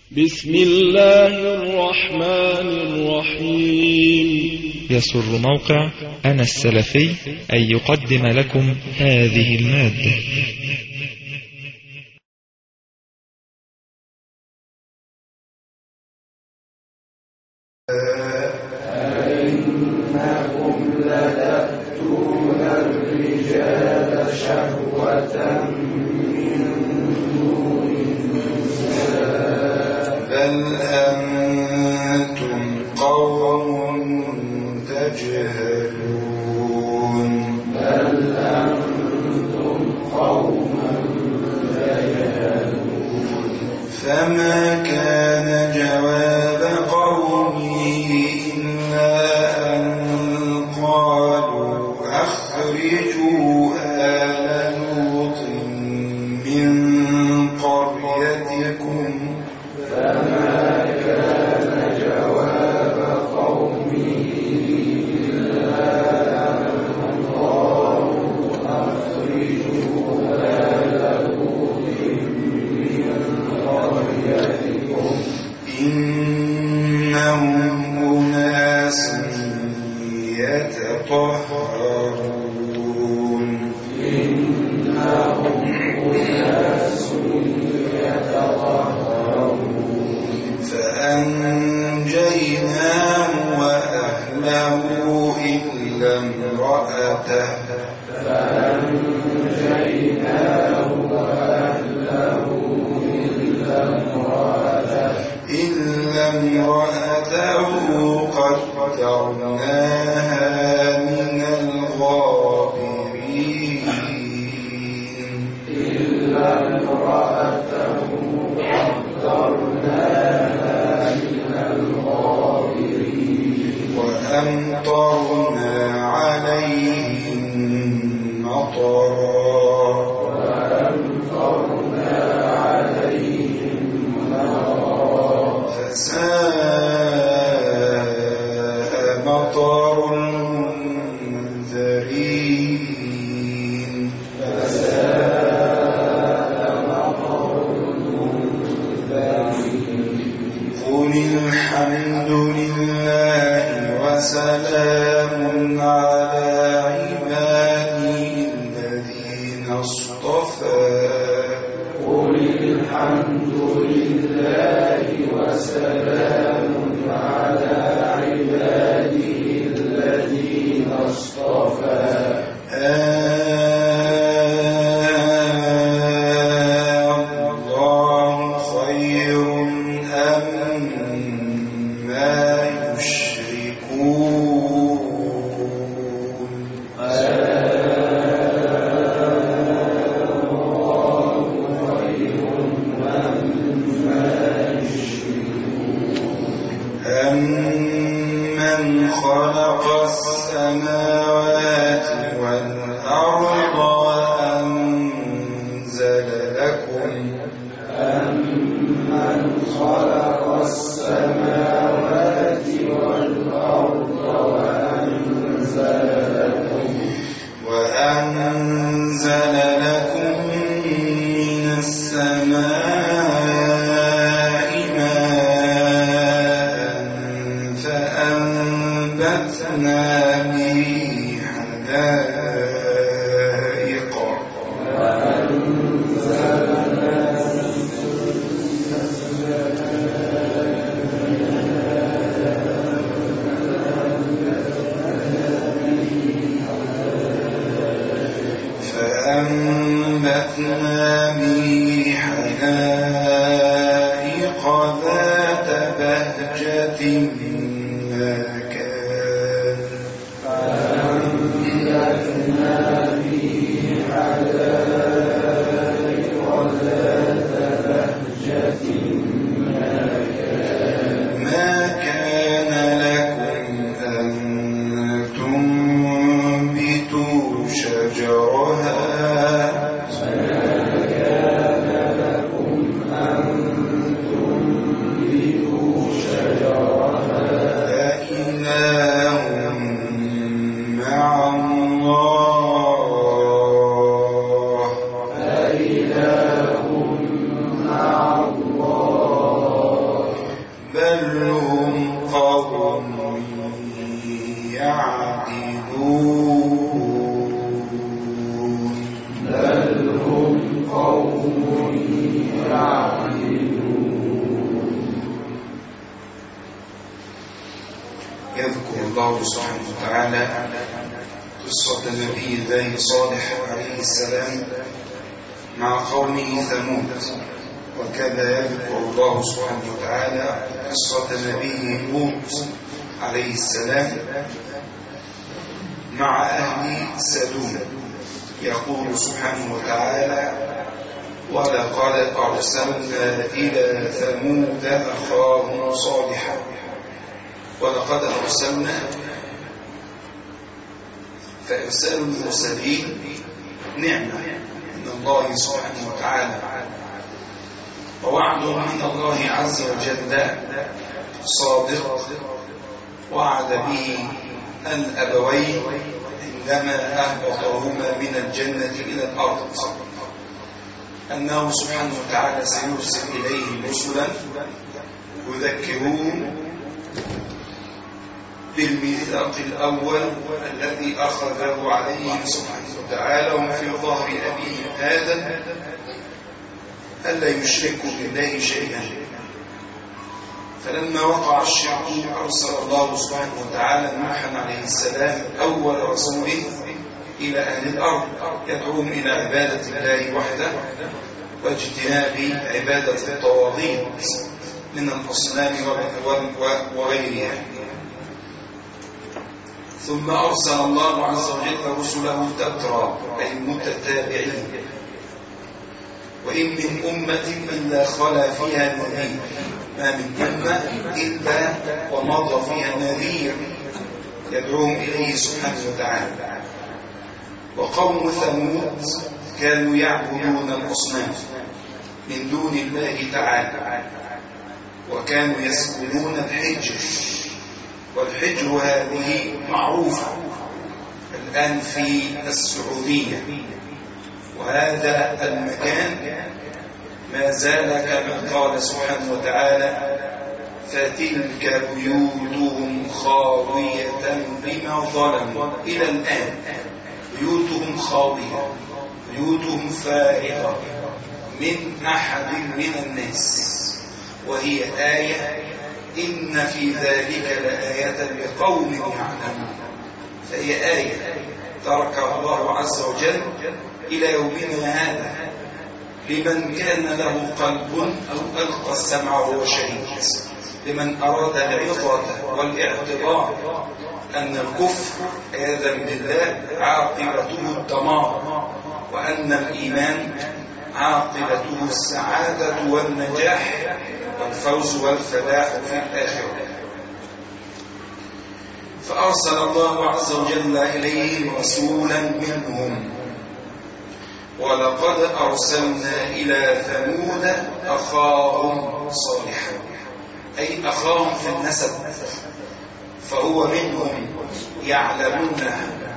بسم الله الرحمن الرحيم يسر موقع أنا السلفي أن يقدم لكم هذه المادة أئنكم لتأتون الرجال شهوة من دون النساء بل أنتم قوم تجهلون بل أنتم قوم تجهلون فما كان جواب قومه إلا أن قالوا أخرجوا آل لوط من قريتكم فما كان جواب قومه إلا أن قالوا أخرجوا آل لوط من قريتكم إنهم أناس يتطهرون إنهم أناس يتطهرون فأنجيناه وأهله إلا امرأته فأنجيناه وأهله إلا امرأته إلا امرأته قدرناها من الغابرين إلا امرأته قدرناها من الغابرين وأمطرنا عليهم مطرا وأمطرنا عليهم مطرا فساء مطر المنذرين فساء مطر المنذرين قل الحمد لله وسلام على عباده الذين اصطفى قل الحمد لله وسلام على عباده الذين اصطفى الله خير أم ما يشركون أمن خلق السماوات والأرض وأنزل لكم أمن خلق السماوات والأرض وأنزل لكم وأنزل لكم من السماء ماء فأنبتنا به حدائق فأنبتنا به حدائق ذات بهجة ما كان فأنبتنا به حدائق ذات بهجة ما كان ما كان لكم أن تنبتوا شجرها أإله مع الله أإله مع الله الله سبحانه وتعالى قصة نبي الله صالح عليه السلام مع قومه ثمود وكذا يذكر الله سبحانه وتعالى قصة نبيه لوط عليه السلام مع أهل سدوم يقول سبحانه وتعالى ولقد أرسلنا إلى ثمود أخاهم صالحا ولقد أرسلنا فإرسال المرسلين نعمة من الله سبحانه وتعالى ووعد من الله عز وجل صادق وعد به الأبوين عندما أهبطهما من الجنة إلى الأرض أنه سبحانه وتعالى سيرسل إليهم رسلا يذكرون بالميثاق الأول الذي أخذه عليهم سبحانه وتعالى وما في ظهر أبيهم آدم ألا يشركوا بالله شيئا فلما وقع الشرك أرسل الله سبحانه وتعالى نوحا عليه السلام أول رسوله إلى أهل الأرض يدعوهم إلى عبادة الله وحده واجتناب عبادة الطواغيت من الأصنام وغيرها ثم أرسل الله عز وجل رسله تترى أي متتابعين وإن من أمة إلا خلا فيها نذير ما من أمة إلا ومضى فيها نذير يدعوهم إليه سبحانه وتعالى وقوم ثمود كانوا يعبدون الأصنام من دون الله تعالى وكانوا يسكنون الحجر والحجر هذه معروفة الآن في السعودية وهذا المكان ما زال كما قال سبحانه وتعالى فتلك بيوتهم خاوية بما ظلموا إلى الآن بيوتهم خاوية بيوتهم فارغة من أحد من الناس وهي آية إن في ذلك لآية لقوم يعلمون فهي آية تركها الله عز وجل إلى يومنا هذا لمن كان له قلب أو ألقى السمع وهو شهيد لمن أراد العظة والاعتبار أن الكفر عياذا بالله عاقبته الدمار وأن الإيمان عاقبته السعادة والنجاح والفوز والفلاح في الآخرة فأرسل الله عز وجل إليهم رسولا منهم ولقد أرسلنا إلى ثمود أخاهم صالحا أي أخاهم في النسب فهو منهم يعلمون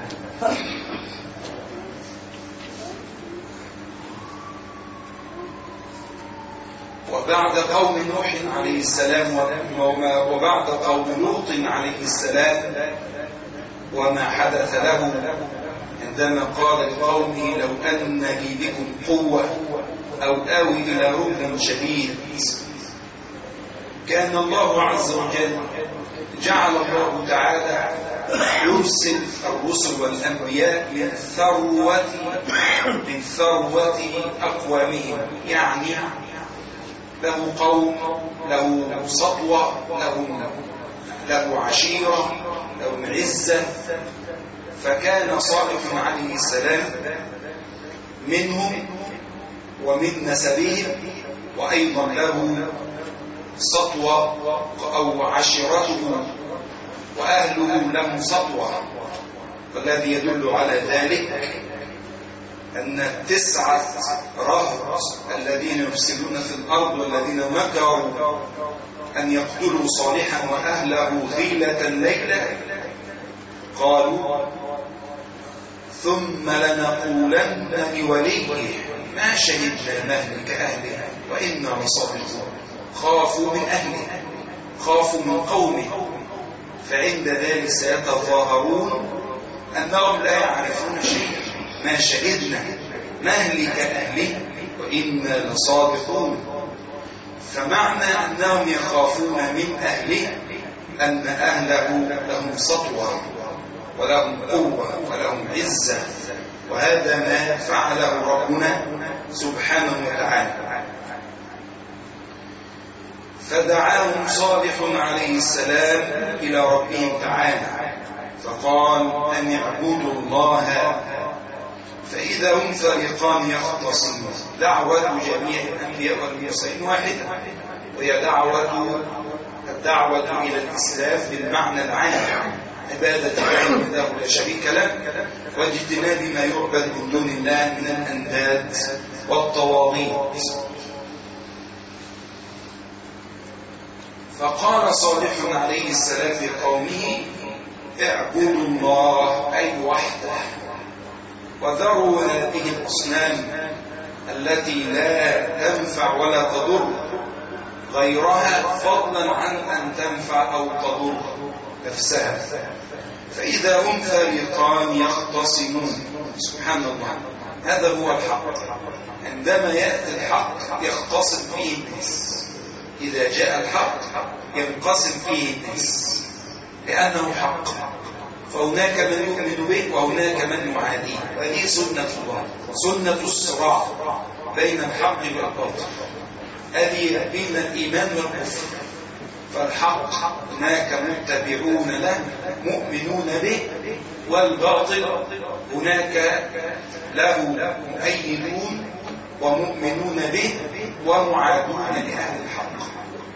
وبعد قوم نوح عليه السلام وبعد قوم لوط عليه السلام وما حدث له عندما قال لقومه لو أن لي بكم قوة أو آوي إلى ركن شديد كان الله عز وجل جعل الله تعالى يرسل الرسل والأنبياء من ثروة من ثروة أقوامهم يعني له قوم له سطوة له له عشيرة له عزة فكان صالح عليه السلام منهم ومن نسبهم وأيضا له سطوة أو عشيرته وأهله لهم سطوة والذي يدل على ذلك أن التسعة رهط الذين يفسدون في الأرض والذين مكروا أن يقتلوا صالحا وأهله غيلة الليلة قالوا ثم لنقولن لوليه ما شهدنا مهلك أهله وإنا لصادقون خافوا من أهله خافوا من قومه فعند ذلك سيتظاهرون أنهم لا يعرفون شيئا ما شهدنا مهلك أهله وإنا لصادقون فمعنى أنهم يخافون من أهله أن أهله لهم سطوة ولهم قوة ولهم عزة وهذا ما فعله ربنا سبحانه وتعالى فدعاهم صالح عليه السلام إلى ربهم تعالى فقال أن اعبدوا الله فإذا هم فريقان يختصمون دعوة جميع الأنبياء والمرسلين واحدة وهي دعوة الدعوة إلى الإسلام بالمعنى العام عبادة الله وحده لا شريك له واجتناب ما يعبد من دون الله من الأنداد والطواغيت فقال صالح عليه السلام لقومه اعبدوا الله أي وحده وذروا هذه الأصنام التي لا تنفع ولا تضر غيرها فضلا عن أن تنفع أو تضر نفسها فإذا هم فريقان يختصمون سبحان الله هذا هو الحق عندما يأتي الحق يختصم فيه الناس إذا جاء الحق ينقسم فيه الناس لأنه حق فهناك من يؤمن به وهناك من يعاديه وهذه سنة الله سنة الصراع بين الحق والباطل هذه بين الإيمان والكفر فالحق هناك متبعون له مؤمنون به والباطل هناك له مؤيدون ومؤمنون به ومعادون لأهل الحق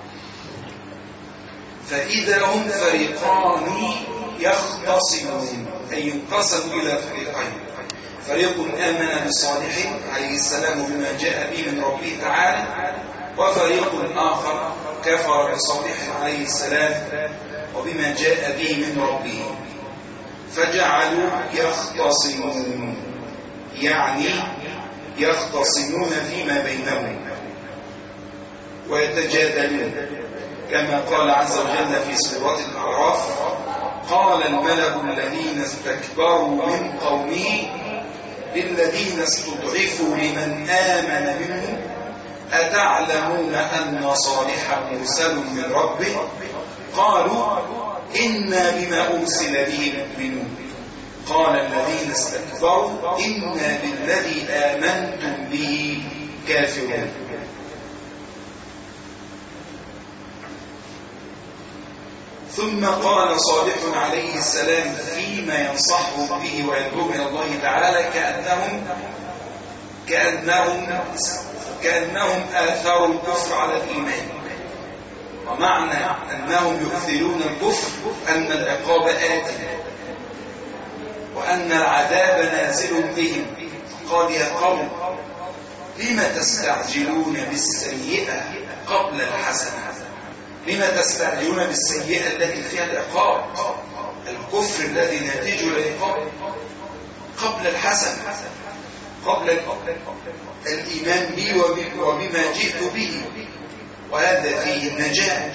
فإذا هم فريقان يختصمون أي ينقسم إلى فريقين فريق آمن بصالح عليه السلام بما جاء به من ربه تعالى وفريق آخر كفر بصالح عليه السلام وبما جاء به من ربه فجعلوا يختصمون يعني يختصمون فيما بينهم ويتجادلون كما قال عز وجل في سورة الأعراف قال الملأ الذين استكبروا من قومه للذين استضعفوا لمن آمن منهم أتعلمون أن صالحا مرسل من ربه قالوا إنا بما أرسل به مؤمنون قال الذين استكبروا إنا بالذي آمنتم به كافرون ثم قال صالح عليه السلام فيما ينصحهم به ويدعوهم إلى الله تعالى كأنهم كأنهم كأنهم آثاروا الكفر على الإيمان ومعنى أنهم يؤثرون الكفر أن العقاب آت وأن العذاب نازل بهم قال يا قوم لم تستعجلون بالسيئة قبل الحسنة لم تستعجلون بالسيئة التي فيها العقاب الكفر الذي ناتج العقاب قبل الحسن قبل الإيمان بي وبما جئت به وهذا فيه النجاة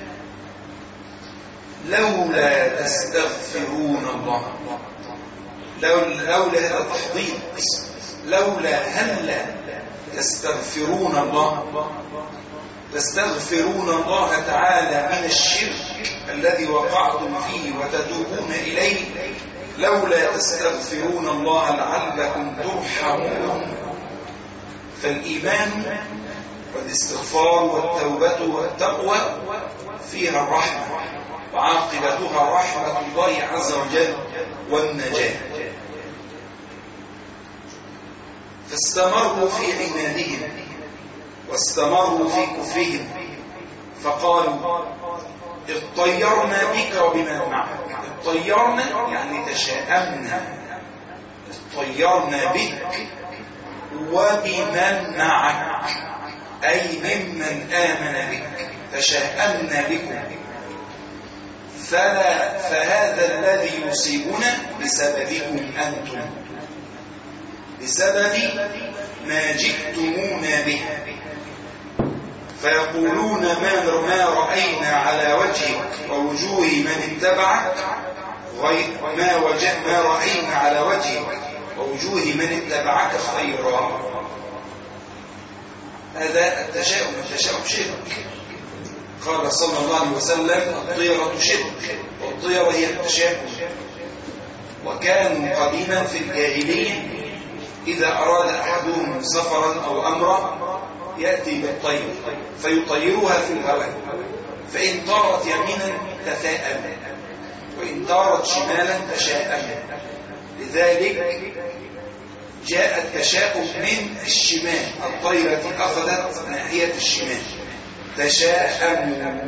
لولا تستغفرون الله لولا هذا تحضير لولا هلا تستغفرون الله تستغفرون الله تعالى من الشرك الذي وقعتم فيه وتتوبون إليه لولا تستغفرون الله لعلكم ترحمون فالإيمان والاستغفار والتوبة والتقوى فيها الرحمة وعاقبتها رحمة الله عز وجل والنجاة فاستمروا في عنادهم واستمروا في كفرهم فقالوا اطيرنا بك وبمن معك اطيرنا يعني تشاءمنا اطيرنا بك وبمن معك أي ممن آمن بك تشاءمنا بكم فلا فهذا الذي يصيبنا بسببكم أنتم بسبب ما جئتمونا به فيقولون ما ما رأينا على وجهك ووجوه من اتبعك غير ما وجه ما رأينا على وجهك ووجوه من اتبعك خيرا هذا التشاؤم التشاؤم شرك قال صلى الله عليه وسلم الطيرة شرك والطيرة هي التشاؤم وكانوا قديما في الجاهلية إذا أراد أحدهم سفرا أو أمرا يأتي بالطير فيطيرها في الهواء فإن طارت يمينا تثاءب وإن طارت شمالا تشاءم لذلك جاء التشاؤم من الشمال الطيرة أخذت ناحية الشمال تشاءم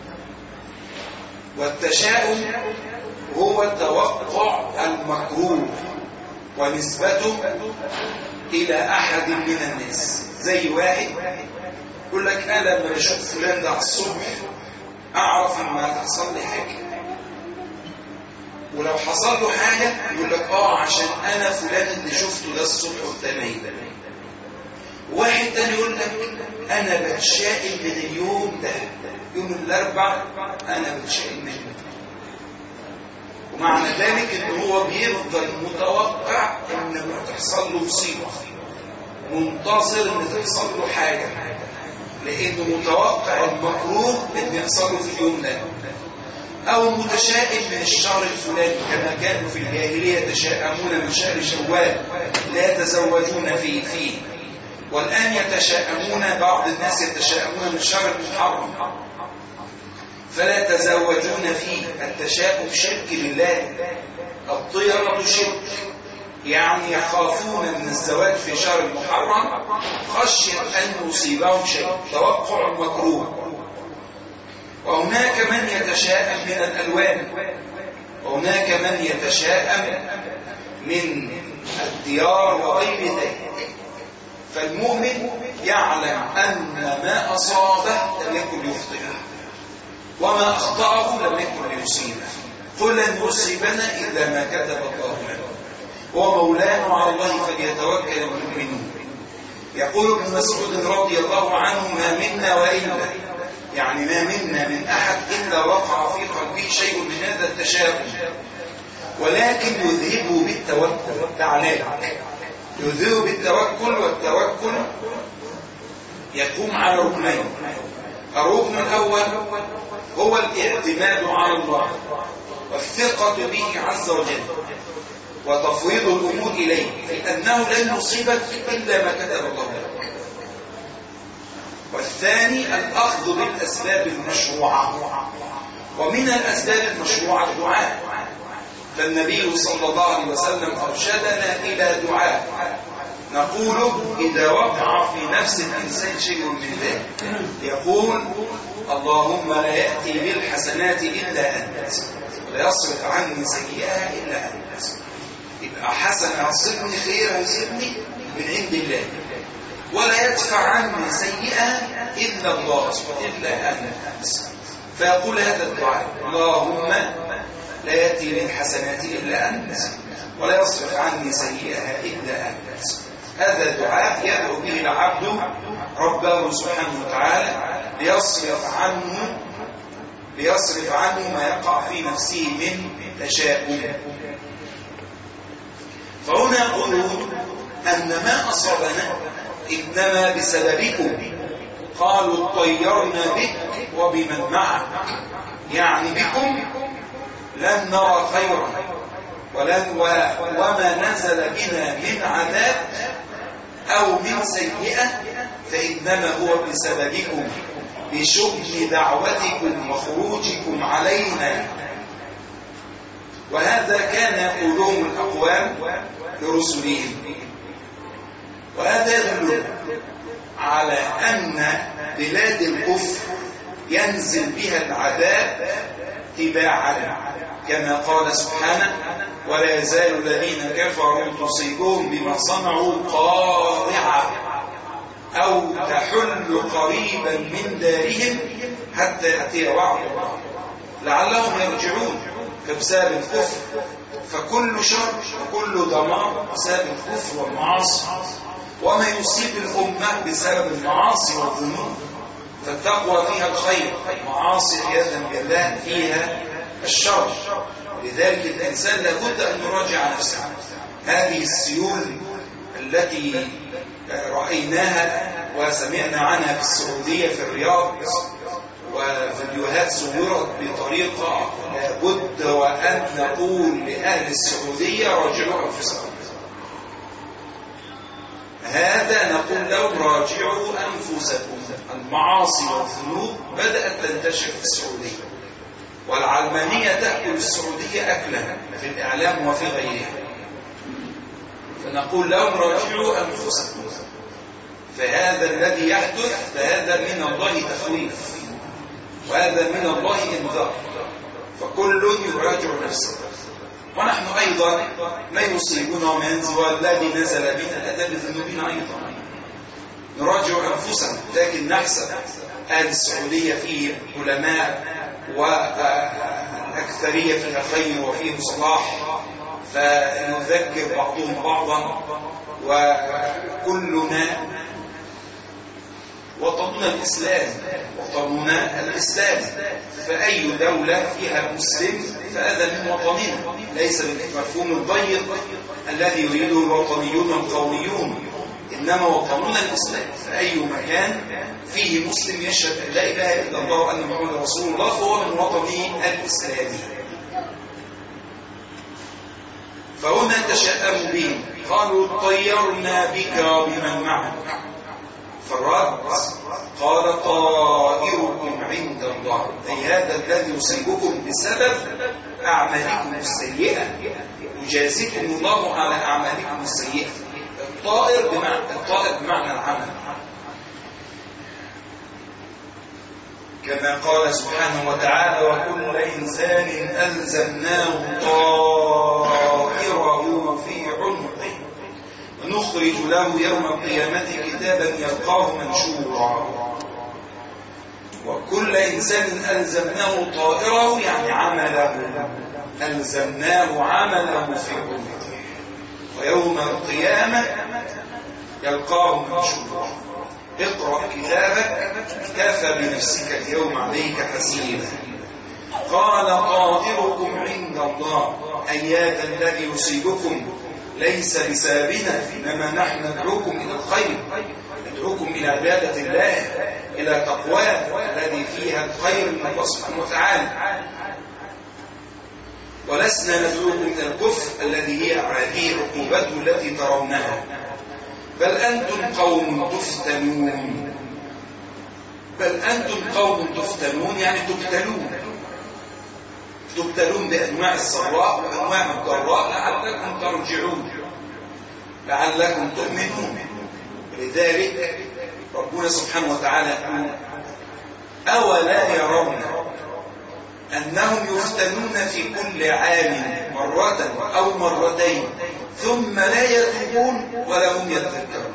والتشاؤم هو توقع المكروه ونسبته إلى أحد من الناس زي واحد يقول لك أنا لما بشوف فلان ده على الصبح أعرف إن هتحصل لي حاجة ولو حصل له حاجة يقول لك آه عشان أنا فلان اللي شفته ده الصبح قدامي واحد تاني يقول لك أنا بتشائم من اليوم ده يوم الأربع أنا بتشائم منه ومعنى ذلك ان هو بيفضل متوقع ان تحصل له مصيبه منتظر ان تحصل له حاجه لانه متوقع المكروه ان يحصل له في اليوم ده او متشائم من الشهر الفلاني كما كانوا في الجاهليه يتشائمون من شهر شوال لا يتزوجون فيه فيه والان يتشائمون بعض الناس يتشائمون من شهر المحرم فلا تزوجون فيه التشاؤم شرك بالله الطيرة شرك يعني يخافون من الزواج في شهر المحرم خشية أن يصيبهم شيء توقع مكروه وهناك من يتشاءم من الألوان وهناك من يتشاءم من الديار وغير ذلك فالمؤمن يعلم أن ما أصابه لم يكن يخطئه وما أخطأه لم يكن ليصيبه قل لن يصيبنا إلا ما كتب الله لنا ومولانا على الله فليتوكل المؤمنون يقول ابن مسعود رضي الله عنه ما منا وإلا يعني ما منا من أحد إلا وقع في قلبه شيء من هذا التشاؤم ولكن يذهبه بالتوكل تعالى يذهبه بالتوكل والتوكل يقوم على ركنين الركن الأول هو الاعتماد على الله والثقة به عز وجل وتفويض الأمور إليه لأنه لن يصيبك إلا ما كتب الله لك والثاني الأخذ بالأسباب المشروعة ومن الأسباب المشروعة الدعاء فالنبي صلى الله عليه وسلم أرشدنا إلى دعاء نقول إذا وقع في نفس الإنسان شيء من ذلك يقول اللهم لا يأتي بالحسنات إلا أنت ولا يصرف عني سيئها إلا أنت يبقى حسنة يصرفني خير يصرفني من عند الله ولا يدفع عني سيئة إلا الله إلا أنت فيقول هذا الدعاء اللهم لا يأتي بالحسنات إلا أنت ولا يصرف عني سيئها إلا أنت هذا دعاء يدعو به العبد ربه سبحانه وتعالى ليصرف عنه ليصرف عنه ما يقع في نفسه من تشاؤم فهنا يقولون أن ما أصابنا إنما بسببكم قالوا طيرنا بك وبمن معك يعني بكم لن نرى خيرا ولن وما نزل بنا من عذاب أو من سيئة فإنما هو بسببكم بشؤم دعوتكم وخروجكم علينا وهذا كان يقولون الأقوام لرسلهم وهذا يدل على أن بلاد الكفر ينزل بها العذاب تباعا كما قال سبحانه ولا يزال الذين كفروا تصيبهم بما صنعوا قارعة أو تحل قريبا من دارهم حتى يأتي وعد الله لعلهم يرجعون فبسبب الكفر فكل شر وكل دمار بسبب الكفر والمعاصي وما يصيب الأمة بسبب المعاصي والذنوب فالتقوى فيها الخير المعاصي عياذا بالله فيها الشر لذلك الإنسان لابد أن يراجع نفسه هذه السيول التي رأيناها وسمعنا عنها في السعودية في الرياض صورت بطريقة لابد وأن نقول لأهل السعودية راجعوا أنفسكم هذا نقول لهم راجعوا أنفسكم المعاصي والذنوب بدأت تنتشر في السعودية والعلمانية تأكل السعودية أكلها في الإعلام وفي غيرها فنقول لهم راجعوا أنفسكم فهذا الذي يحدث فهذا من الله تخويف وهذا من الله إنذار فكل يراجع نفسه ونحن أيضا ما يصيبنا وما ينزل والذي نزل بنا الأدب بذنوبنا أيضا نراجع أنفسنا لكن نحسب أهل السعودية فيه علماء وأكثرية فيها خير وفيه صلاح فنذكر بعضهم بعضا وكلنا وطننا الإسلام وطننا الإسلام فأي دولة فيها مسلم فهذا من وطننا ليس بالمفهوم الضيق الذي يريده الوطنيون القوميون إنما وطننا الإسلام فأي مكان فيه مسلم يشهد أن لا إله إلا الله وأن محمد رسول الله فهو من وطنه الإسلامي فهنا تشاءموا بهم قالوا طيرنا بك وبمن معك فالرد قال طائركم عند الله أي هذا الذي يصيبكم بسبب أعمالكم السيئة يجازيكم الله على أعمالكم السيئة الطائر بمعنى الطائر بمعنى العمل كما قال سبحانه وتعالى وكل إنسان ألزمناه طائره في عنقه ونخرج له يوم القيامة كتابا يلقاه منشورا وكل إنسان ألزمناه طائره يعني عمله ألزمناه عمله في عنقه ويوم القيامة يلقاه منشورا اقرأ كتابك كفى بنفسك اليوم عليك حسيبا قال طائركم عند الله أي هذا الذي يصيبكم ليس بسببنا إنما نحن ندعوكم إلى الخير ندعوكم إلى عبادة الله إلى تقواه الذي فيها الخير من الله سبحانه وتعالى ولسنا ندعوكم إلى الكفر الذي هي هذه عقوبته التي ترونها بل أنتم قوم تفتنون بل أنتم قوم تفتنون يعني تبتلون تبتلون بأنواع السراء وأنواع الضراء لعلكم ترجعون لعلكم تؤمنون ولذلك ربنا سبحانه وتعالى يقول أولا يرون أنهم يفتنون في كل عام مرة أو مرتين ثم لا يتوبون ولا هم يتذكرون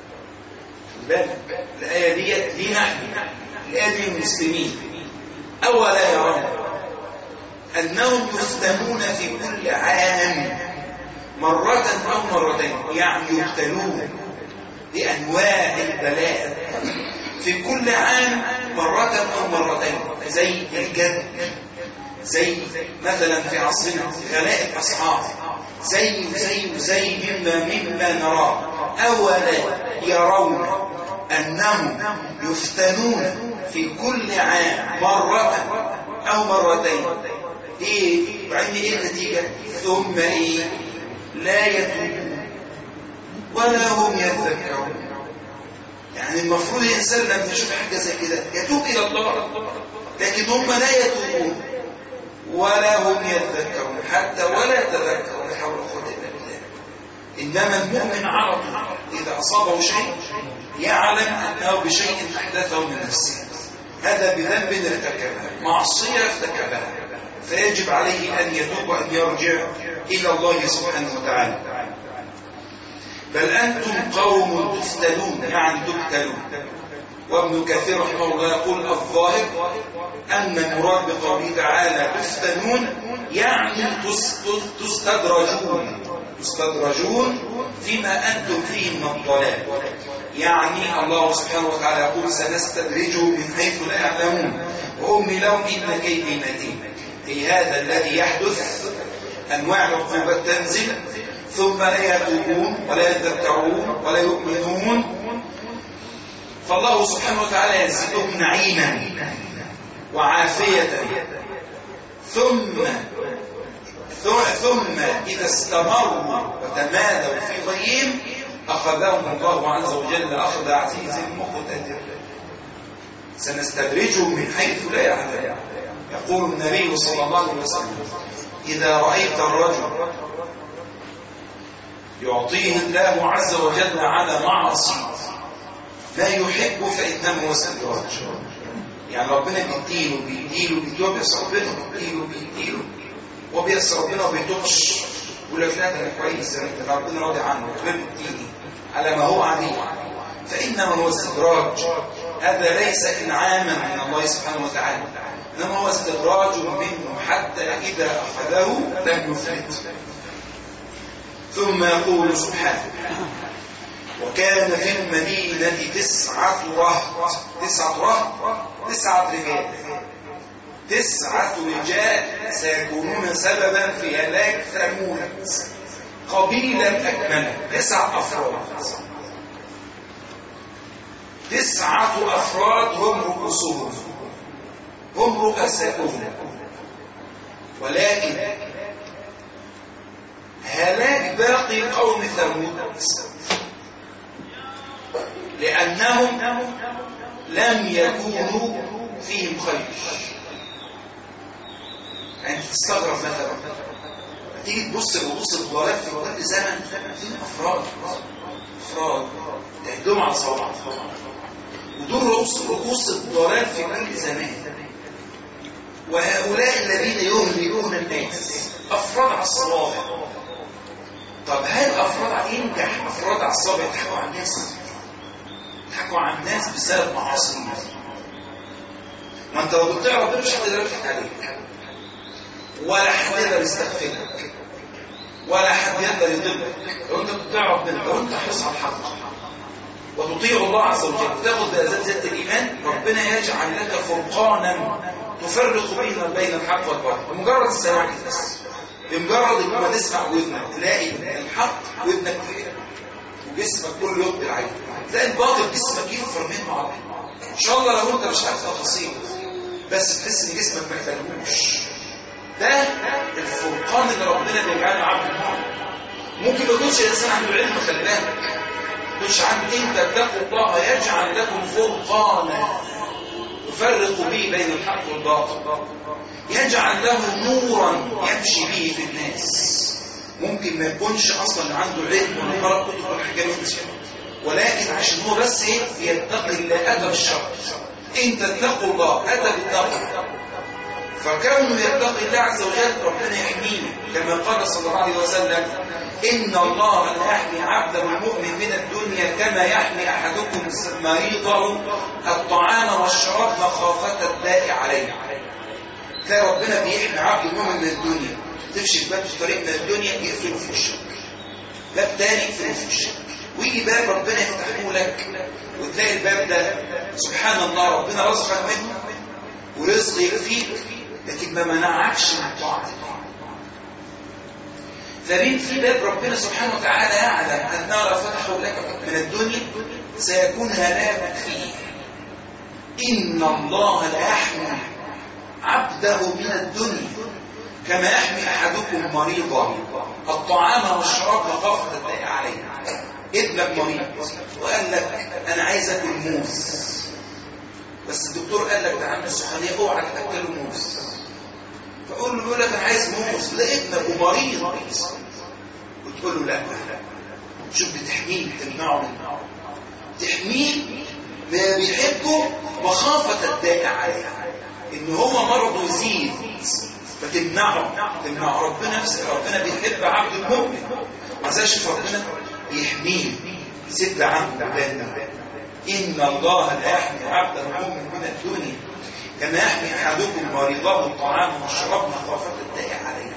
الآية دي دي نحن الآية دي المسلمين أولا يرون أنهم يفتنون في كل عام مرة أو مرتين يعني يفتنون بأنواع البلاء في كل عام مرة أو مرتين زي الجد زي مثلا في عصرنا غلاء الأسعار زي زي زي مما مما نراه أولا يرون أنهم يفتنون في كل عام مرة أو مرتين إيه بعدين إيه النتيجة ثم إيه لا يتوبون ولا هم يذكرون يعني المفروض الإنسان لما يشوف حاجة زي كده يتوب إلى الله لكن هم لا يتوبون ولا هم يتذكرون حتى ولا يتذكروا لا حول ولا قوه الا بالله انما المؤمن على طول اذا اصابه شيء يعلم انه بشيء احدثه من نفسه هذا بذنب ارتكبها معصيه ارتكبها فيجب عليه ان يتوب وان يرجع الى الله سبحانه وتعالى بل انتم قوم تفتنون يعني تقتلون وابن كثير رحمه الله يقول الظاهر أن المراد بقوله تعالى تفتنون يعني تستدرجون تستدرجون فيما أنتم فيه من الضلال يعني الله سبحانه وتعالى يقول سنستدرجهم من حيث لا يعلمون وأمي لهم إن كيدي متين أي هذا الذي يحدث أنواع العقوبات تنزل ثم لا يتوبون ولا يتذكرون ولا يؤمنون فالله سبحانه وتعالى يزيدهم نعيما وعافية ثم ثم إذا استمروا وتمادوا في غيهم أخذهم الله عز وجل أخذ عزيز مقتدر سنستدرجهم من حيث لا يعلم يقول النبي صلى الله عليه وسلم إذا رأيت الرجل يعطيه الله عز وجل على معصي ما يحب فإنما هو استدراج يعني ربنا بيديله بيديله بيديله بيسر ربنا بيديله بيديله وبيسر ربنا وبيتوبش يقول لك لا ده انا كويس ده ربنا راضي عنه بيديني على ما هو عليه فإنما هو استدراج هذا ليس إنعاما من الله سبحانه وتعالى إنما هو استدراج منه حتى إذا أخذه لم يفلت ثم يقول سبحانه وكان في المدينة تسعة رهط تسعة رهط تسعة رجال تسعة رجال سيكونون سببا في هلاك ثمود قبيلا أكملة تسع أفراد تسعة أفراد هم رؤوسهم هم رؤساؤهم ولكن هلاك باقي قوم ثمود لأنهم لم يكونوا فيهم خير يعني تستغرب مثلا تيجي تبص لرؤوس الضلال في كل زمن فين أفراد أفراد تعدهم على صوابع ودول رؤوس رؤوس الضلال في كل زمان وهؤلاء الذين يهلكون الناس أفراد على الصوابع طب هل أفراد ينجح أفراد على الصوابع يضحكوا على الناس يضحكوا على الناس بسبب معاصيهم ما انت لو بتطيع ربنا مش حد يضحك عليك ولا حد يقدر يستغفرك ولا حد يقدر يضلك لو انت بتطيع ربنا لو انت حريص على الحق وتطيع الله عز وجل وتاخذ بأزال ذات الإيمان ربنا يجعل لك فرقانا تفرق بين بين الحق والباطل بمجرد السماع بس بمجرد ما تسمع ودنك تلاقي الحق ودنك وجسمك كله يقبل عليه تلاقي الباطل جسمك يكفر منه على ان شاء الله لو انت مش عارف تفاصيل بس تحس ان جسمك ما يحتاجوش ده الفرقان اللي ربنا بيجعله عبد المؤمن ممكن ما يكونش الانسان عنده علم خلي بالك مش عن انت اتقوا الله يجعل لكم فرقانا يفرق به بين الحق والباطل يجعل له نورا يمشي به في الناس ممكن ما يكونش اصلا عنده علم ولا قرأ كتب ولا حاجه ولكن عشان هو بس ايه يتقي الله اتى بالشر انت اتقوا الله اتى بالتقوى فكونه يتقي الله عز وجل ربنا يحميه كما قال صلى الله عليه وسلم إن الله لا يحمي عبده المؤمن من الدنيا كما يحمي أحدكم مريضه الطعام والشراب مخافة الداء عليه تلاقي ربنا بيحمي عبد المؤمن من الدنيا تفشل باب في طريق من الدنيا يقفله في وشك باب تاني يقفله في وشك ويجي باب ربنا يفتحه لك وتلاقي الباب ده سبحان الله ربنا رزقك منه ورزق يكفيك لكن ما منعكش من طاعة فمين في باب ربنا سبحانه وتعالى يعلم أنه لو فتحوا لك من الدنيا سيكون هلاك فيه إن الله لا يحمي عبده من الدنيا كما يحمي أحدكم مريضا الطعام والشراب مخافة الداء عليه ابنك مريض وقال لك أنا عايز أكل موز بس الدكتور قال لك ده عنده سخونية اوعى تاكله موز فقول له يقول لك انا عايز موز لا ابنك ومريض وتقول له لا شوف بتحميه تمنعه منه تحميه ما بيحبه مخافة الداء عليه ان هو مرضه يزيد فتمنعه تمنعه ربنا نفسه ربنا بيحب عبد المؤمن ما زالش ربنا يحميه يسد عنه بالنا إن الله لا يحمي عبد المؤمن من الدنيا كما يحمي أحدكم مريضه الطعام والشراب مخافة الداء عليه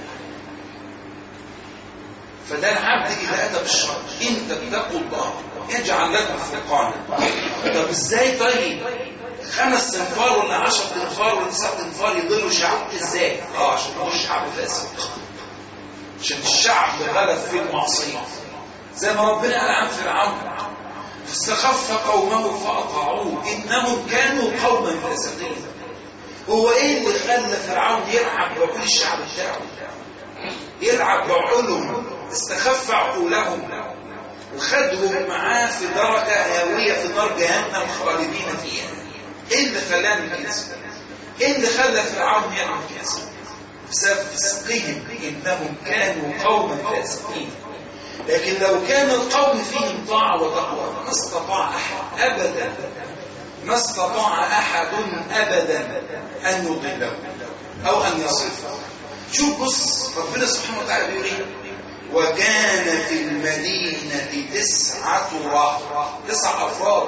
فده العبد إذا أتى بالشر إن تتقوا الله يجعل لكم فرقانا طب إزاي طيب خمس تنفار ولا عشر تنفار ولا تسع تنفار يضلوا شعب إزاي؟ آه عشان هو الشعب فاسد عشان الشعب غلب في المعصية زي ما ربنا قال عن فرعون فاستخف قومه فأطاعوه إنهم كانوا قوما فاسقين هو ايه اللي خلى فرعون يلعب بعقول الشعب بتاعه يلعب بعقولهم استخف عقولهم وخدهم معاه في درجة هاوية في نار جهنم خالدين فيها ايه اللي خلاهم كده ايه اللي خلى فرعون يعمل كده بسبب فسقهم انهم كانوا قوما فاسقين لكن لو كان القوم فيهم طاعة وتقوى ما استطاع أحد أبدا ما استطاع أحد أبدا أن يضله أو أن يصرفه شوف بص ربنا سبحانه وتعالى بيقول إيه وكان في المدينة تسعة رهط تسع أفراد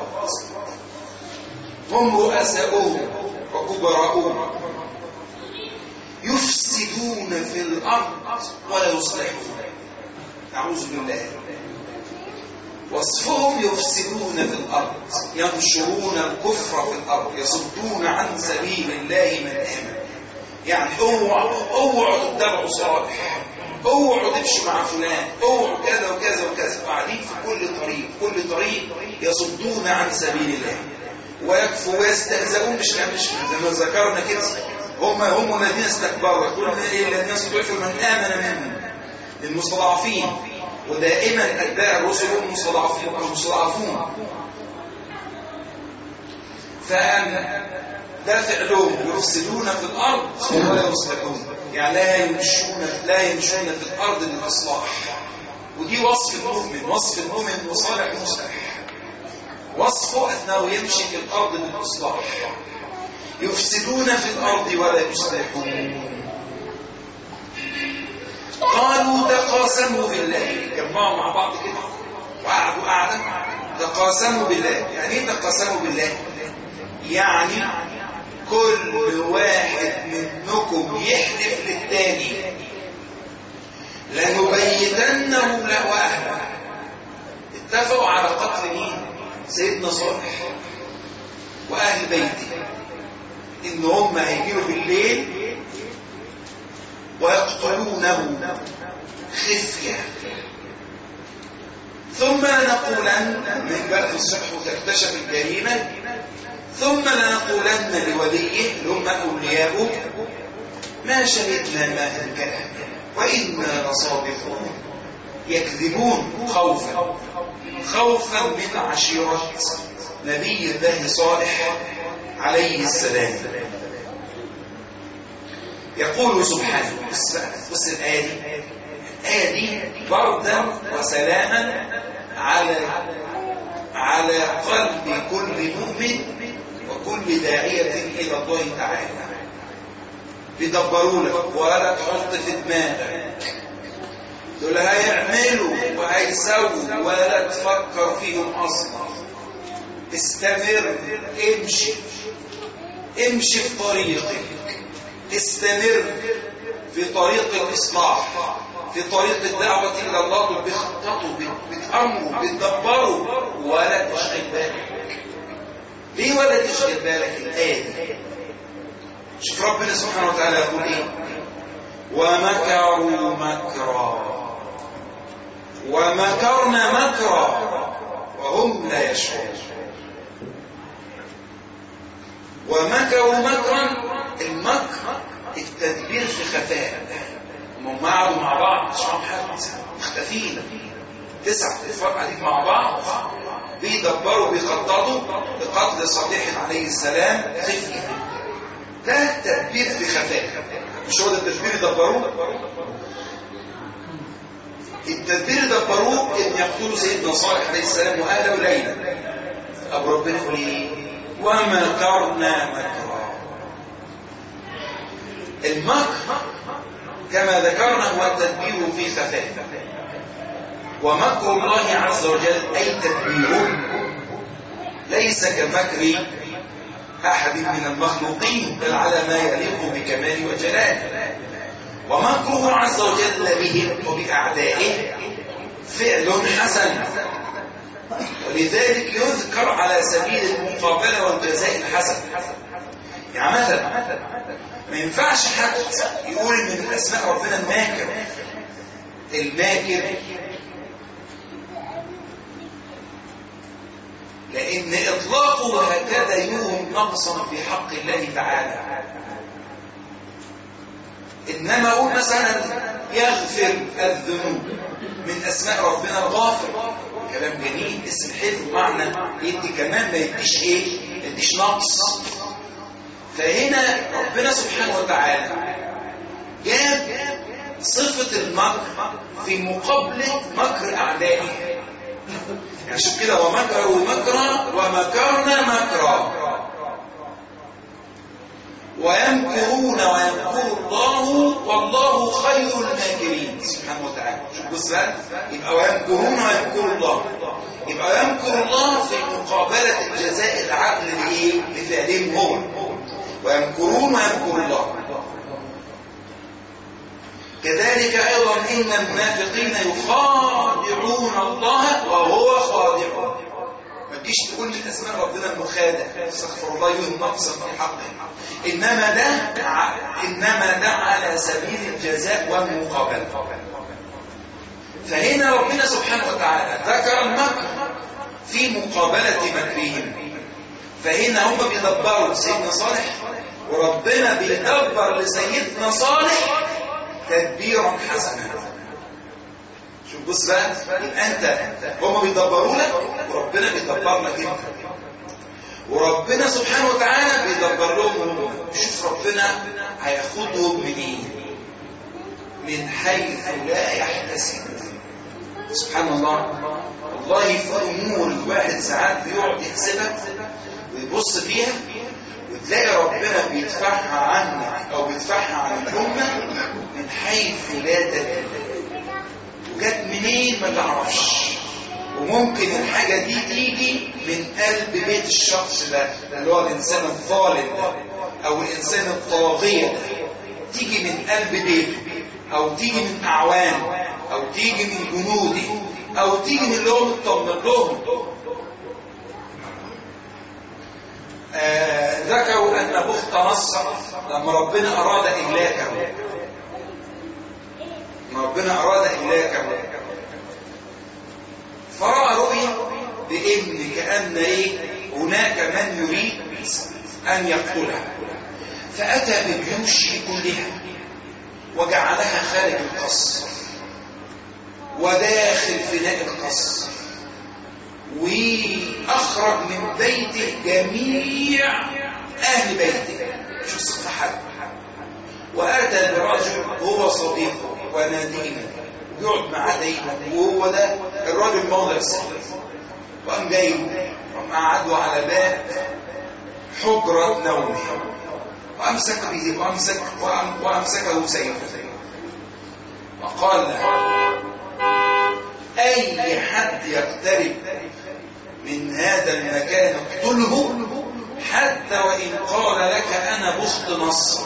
هم رؤساؤهم وكبراؤهم يفسدون في الأرض ولا يصلحون نعوذ بالله وصفهم يفسدون في الأرض ينشرون الكفر في الأرض يصدون عن سبيل الله من آمن يعني اوعوا اوعوا تتبعوا صالح اوعوا تمشوا مع فلان اوعوا كذا وكذا وكذا قاعدين في كل طريق كل طريق يصدون عن سبيل الله ويكفوا ويستهزئون مش مش زي ما ذكرنا كده هم هم الذين استكبروا يقولون ايه الذين استضعفوا من امن منهم المستضعفين ودائما اتباع الرسل هم المستضعفين المستضعفون فأن ده فعلهم يفسدون في الأرض ولا يصلحون يعني لا يمشون لا يمشون في الأرض للإصلاح ودي وصف المؤمن وصف المؤمن وصالح مصلح وصفه أنه يمشي في الأرض للإصلاح يفسدون في الأرض ولا يصلحون قالوا تقاسموا بالله جمعوا مع بعض كده وقعدوا قعدا تقاسموا بالله يعني ايه تقاسموا بالله يعني كل واحد منكم يحلف للتاني لنبيتنه له واهله اتفقوا على قتل مين سيدنا صالح واهل بيته ان هم هيجيوا بالليل ويقتلونه خفية ثم لنقولن من بقى الصبح وتكتشف الجريمة ثم لنقولن لوليه اللي هم أولياؤه ما شهدنا ما هلكنا وإنا لصادقون يكذبون خوفا خوفا من عشيرة نبي الله صالح عليه السلام يقول سبحانه بص بص الآية دي الآية دي بردا وسلاما على على قلب كل مؤمن وكل داعية إلى الله تعالى بيدبروا لك ولا تحط في دماغك دول هيعملوا وهيسووا ولا تفكر فيهم أصلا استمر امشي امشي في طريقك استمر في طريق الإصلاح في طريق الدعوة إلى الله دول بيخططوا بتأمروا بتدبروا ولا تشغل بالك ليه ولا تشغل بالك الآية دي شوف ربنا سبحانه وتعالى يقول إيه ومكروا مكرا ومكرنا مكرا وهم لا يشعرون ومكروا مكرا المكر التدبير في خفاء هم قعدوا مع بعض شعب حد مختفين تسعة اتفاق عليك مع بعض بيدبروا بيخططوا لقتل صالح عليه السلام خفية ده تدبير في خفاء مش هو ده التدبير يدبروه التدبير دبروه ان يقتلوا سيدنا صالح عليه السلام واهله ليلا ابو ربنا يقول ايه ومكرنا مكرا المكر كما ذكرنا هو التدبير في خفاء ومكر الله عز وجل أي تدبيره ليس كمكر أحد من المخلوقين بل على ما يليق بكمال وجلاله ومكره عز وجل بهم وبأعدائه فعل حسن ولذلك يذكر على سبيل المقابلة والجزاء الحسن يعني مثلا ما ينفعش حد يقول ان من اسماء ربنا الماكر الماكر فإن إطلاقه هكذا يوهم نقصا في حق الله تعالى إنما أقول مثلا يغفر الذنوب من أسماء ربنا الغافر كلام جميل اسم حلو معنى يدي كمان ما يديش ايه ما يديش نقص فهنا ربنا سبحانه وتعالى جاب صفة المكر في مقابلة مكر أعدائه يعني شوف كده ومكروا مكرا ومكرنا مكرا ويمكرون ويمكر الله والله خير الماكرين سبحانه وتعالى شوف بص بقى يبقى ويمكرون ويمكر الله يبقى يمكر الله في مقابلة الجزاء العدل لإيه؟ لفعلهم هم ويمكرون ويمكر الله كذلك أيضا إن المنافقين يخادعون الله وهو خادع ما تجيش تقول من اسماء ربنا المخادع استغفر الله يوم نقصا في حقه انما ده انما ده على سبيل الجزاء والمقابله فهنا ربنا سبحانه وتعالى ذكر المكر في مقابله مكرهم فهنا هم بيدبروا سيدنا صالح وربنا بيدبر لسيدنا صالح تدبيرا حسنا شوف بص بقى يبقى انت هم بيدبروا لك وربنا بيدبر لك انت وربنا سبحانه وتعالى بيدبر لهم شوف ربنا هياخدهم منين من حيث لا يحتسب سبحان الله والله في امور الواحد ساعات بيقعد يحسبها ويبص فيها وتلاقي ربنا بيدفعها عنك او بيدفعها عن الامه من حيث لا تدري وجت منين ما تعرفش وممكن الحاجة دي تيجي من قلب بيت الشخص ده اللي هو الإنسان الظالم ده أو الإنسان الطاغية ده تيجي من قلب بيته أو تيجي من أعوان أو تيجي من جنوده أو تيجي من اللي هو مطمن لهم آه ذكروا أن بخت نصر لما ربنا أراد إهلاكه ربنا أراد إهلاكه فرأى رؤيا بإن كأن إيه هناك من يريد أن يقتله فأتى بجيوش كلها وجعلها خارج القصر وداخل فناء القصر وأخرج من بيته جميع أهل بيته شو صفة حد وأتى برجل هو صديقه ونادينا ويقعد معاه دايما وهو ده الراجل موضع السر وقام جاي وقام قعدوا على باب حجرة نومه وأمسك به وأمسك وأمسكه سيفه وقال له أي حد يقترب من هذا المكان اقتله حتى وإن قال لك أنا بخت نصر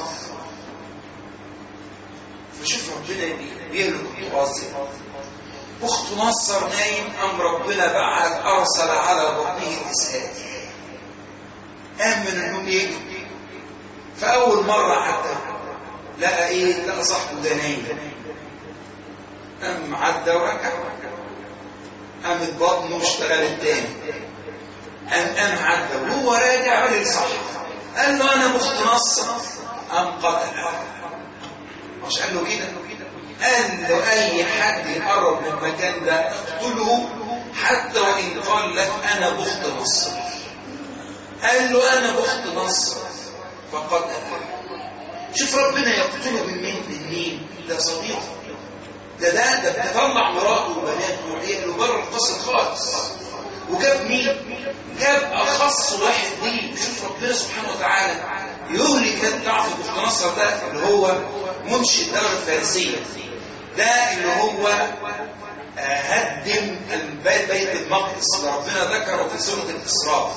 فشوف ربنا بيهلك التراث بخت نصر نايم أم ربنا بعد أرسل على بطنه الإسهال قام من النوم يجي فأول مرة حتى لقى إيه لقى صاحبه ده نايم قام عدى وركع قامت بطنه واشتغلت تاني قام قام عدى وهو راجع راجل صح قال له أنا بخت نصر قام قتله مش قال له كده قال له اي حد يقرب من المكان ده اقتله حتى وان قال لك انا بخت نصر قال له انا بخت نصر فقتله شوف ربنا يقتله من مين من مين ده صديقه ده ده ده بتطلع مراته وبناته وعياله بره القصر خالص وجاب مين جاب اخص واحد ليه شوف ربنا سبحانه وتعالى يهلك ده بتاع بخت نصر ده اللي هو منشئ الدولة الفارسية ده اللي هو هدم البيت بيت المقدس اللي ربنا ذكره في سورة الإسراء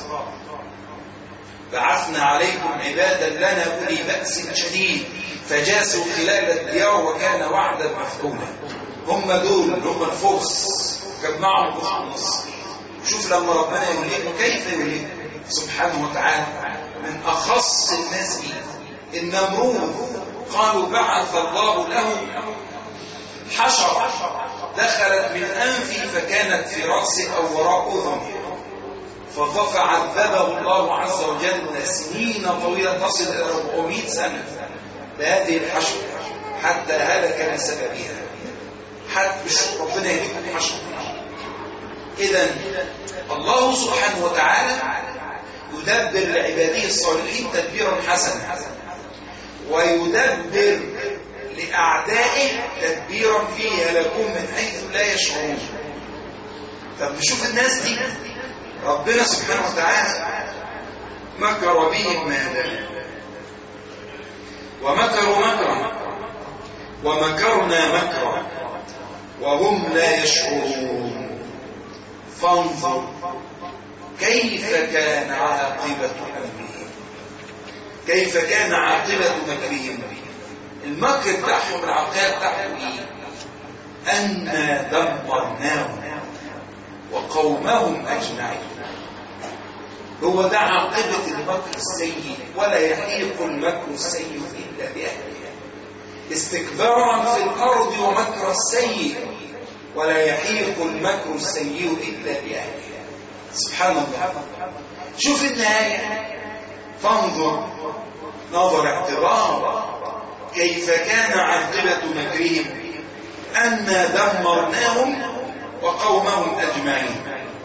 بعثنا عليكم عبادا لنا أولي بأس شديد فجاسوا خلال الديار وكان وعدا مفعولا هم دول هم الفرس جمعهم بخت النصر شوف لما ربنا يهلكه كيف يهلكه سبحانه وتعالى من أخص الناس به النمرود قالوا بعث الله له حشرة دخلت من أنفه فكانت في رأسه أو وراء أذنه فعذبه الله عز وجل سنين طويلة تصل إلى 400 سنة بهذه الحشر حتى هلك بسببها حتى مش ربنا يهديكم الحشر إذا الله سبحانه وتعالى يدبر لعباده الصالحين تدبيرا حسنا ويدبر لأعدائه تدبيرا فيه لكم من حيث لا يشعرون طب نشوف الناس دي ربنا سبحانه وتعالى مكر بهم ماذا ومكروا مكرا ومكرنا مكرا وهم لا يشعرون فانظر كيف كان عاقبة أمرهم كيف كان عاقبة مكرهم المكر بتاعهم العقاب بتاعهم ايه أنا دمرناهم وقومهم أجمعين هو ده عاقبة المكر السيء ولا يحيق المكر السيء إلا بأهله استكبارا في الأرض ومكر السيء ولا يحيق المكر السيء إلا بأهله سبحان الله شوف النهاية فانظر نظر اعتبار كيف كان عاقبة مكرهم أنا دمرناهم وقومهم أجمعين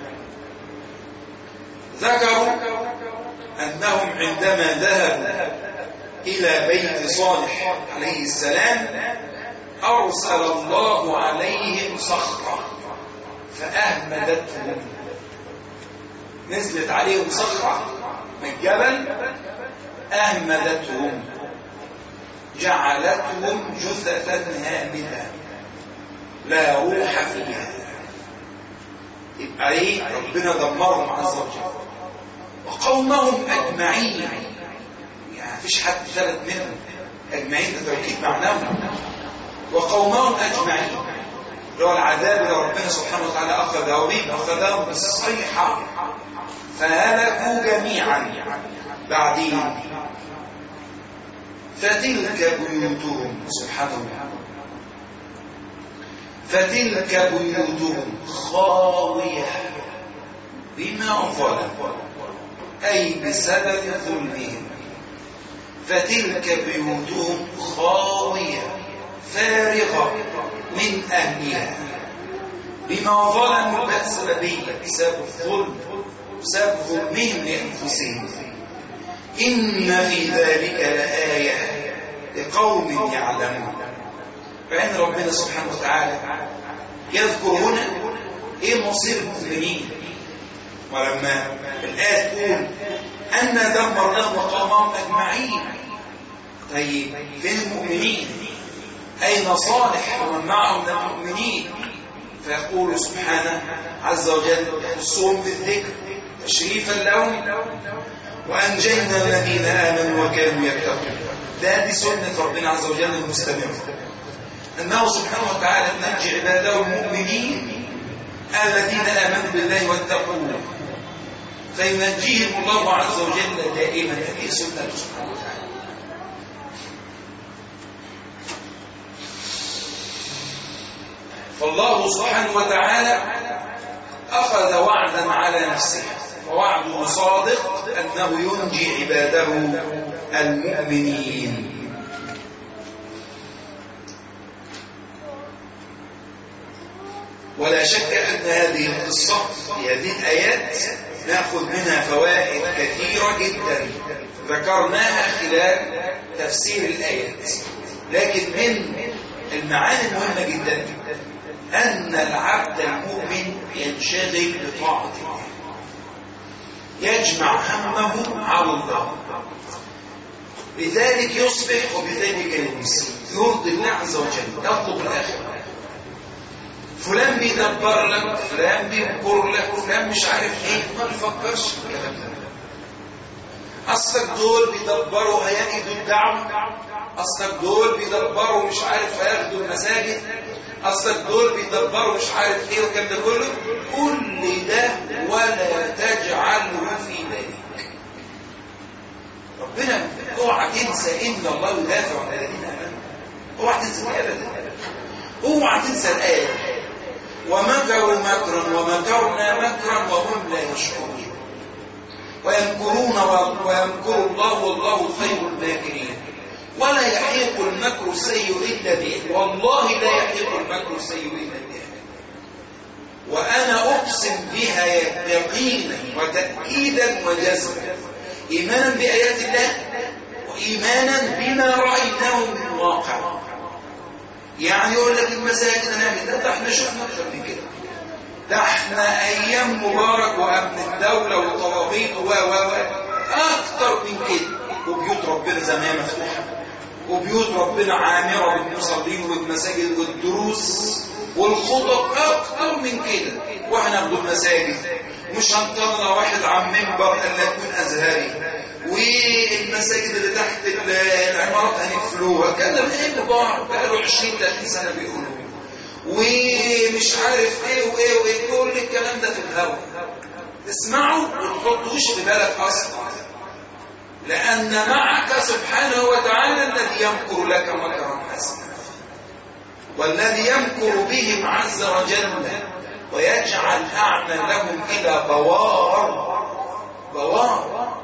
ذكروا أنهم عندما ذهبوا إلى بيت صالح عليه السلام أرسل الله عليهم صخرة فأهمدتهم نزلت عليهم صخرة من الجبل أهمدتهم جعلتهم جثثا هامدة لا روح فيها يبقى ايه ربنا دمرهم عز وجل وقومهم اجمعين يعني مفيش حد ثبت منهم اجمعين ده توكيد معناهم وقومهم اجمعين اللي هو العذاب اللي ربنا سبحانه وتعالى اخذه بهم اخذهم بالصيحه فهلكوا جميعا بعدين فتلك بيوتهم سبحان الله فتلك بيوتهم خاوية بما ظلموا أي بسبب ظلمهم فتلك بيوتهم خاوية فارغة من أهلها بما ظلموا بسببية بسبب الظلم بسبب ظلمهم لأنفسهم إن في ذلك لآية لقوم يعلمون فإن ربنا سبحانه وتعالى يذكر هنا إيه مصير المؤمنين ولما الآية تقول أن دمرناهم وقومهم أجمعين طيب فين المؤمنين أين صالح ومن معه من المؤمنين فيقول سبحانه عز وجل يخصهم بالذكر تشريفا لهم وأنجينا الذين آمنوا وكانوا يتقون ده دي سنة ربنا عز وجل المستمرة أنه سبحانه وتعالى ننجي عباده المؤمنين الذين آمنوا بالله واتقوه فينجيهم الله عز وجل دائما هذه سنة سبحانه وتعالى فالله سبحانه وتعالى أخذ وعدا على نفسه ووعده صادق أنه ينجي عباده المؤمنين ولا شك أن هذه القصة في هذه الآيات نأخذ منها فوائد كثيرة جدا ذكرناها خلال تفسير الآيات لكن من المعاني المهمة جدا أن العبد المؤمن ينشغل بطاعة الله يجمع همه على الله لذلك يصبح وبذلك يمسي يرضي الله عز وجل يطلب الآخرة فلان بيدبر لك فلان بيمكر لك فلان مش عارف ايه ما بيفكرش في الكلام ده اصلك دول بيدبروا هيجدوا الدعم اصلك دول بيدبروا مش عارف هياخدوا المساجد اصلك دول بيدبروا مش عارف ايه والكلام ده كله كل ده ولا تجعله في بالك ربنا اوعى تنسى ان الله يدافع عن الذين امنوا اوعى تنسى ابدا اوعى تنسى الايه ومكروا مكرا ومكرنا مكرا وهم لا يشعرون ويمكرون ويمكر الله والله خير الماكرين ولا يحيق المكر السيء إلا به والله لا يحيق المكر السيء إلا به وأنا أقسم بها يقينا وتأكيدا وجزما إيمانا بآيات الله وإيمانا بما رأيناه من الواقع يعني يقول لك المساجد هنعمل ده, ده احنا شفنا أكثر من كده ده احنا أيام مبارك وأمن الدولة وطواغيت و و و أكثر من كده وبيوت ربنا زمان مفتوحة وبيوت ربنا عامرة بالمصلين والمساجد والدروس والخطب أكثر من كده واحنا ناخد المساجد مش هنطلع واحد عن منبر قال لك من أزهري والمساجد اللي تحت العمارات هنقفلوها كلام ايه مبارك بقاله 20 30 سنة بيقولوا ومش عارف ايه وايه وايه كل الكلام ده في الهواء اسمعوا وما تحطوش في بالك اصلا لأن معك سبحانه وتعالى الذي يمكر لك مكرا حسنا والذي يمكر بهم عز وجل ويجعل أعمى لهم إلى بوار بوار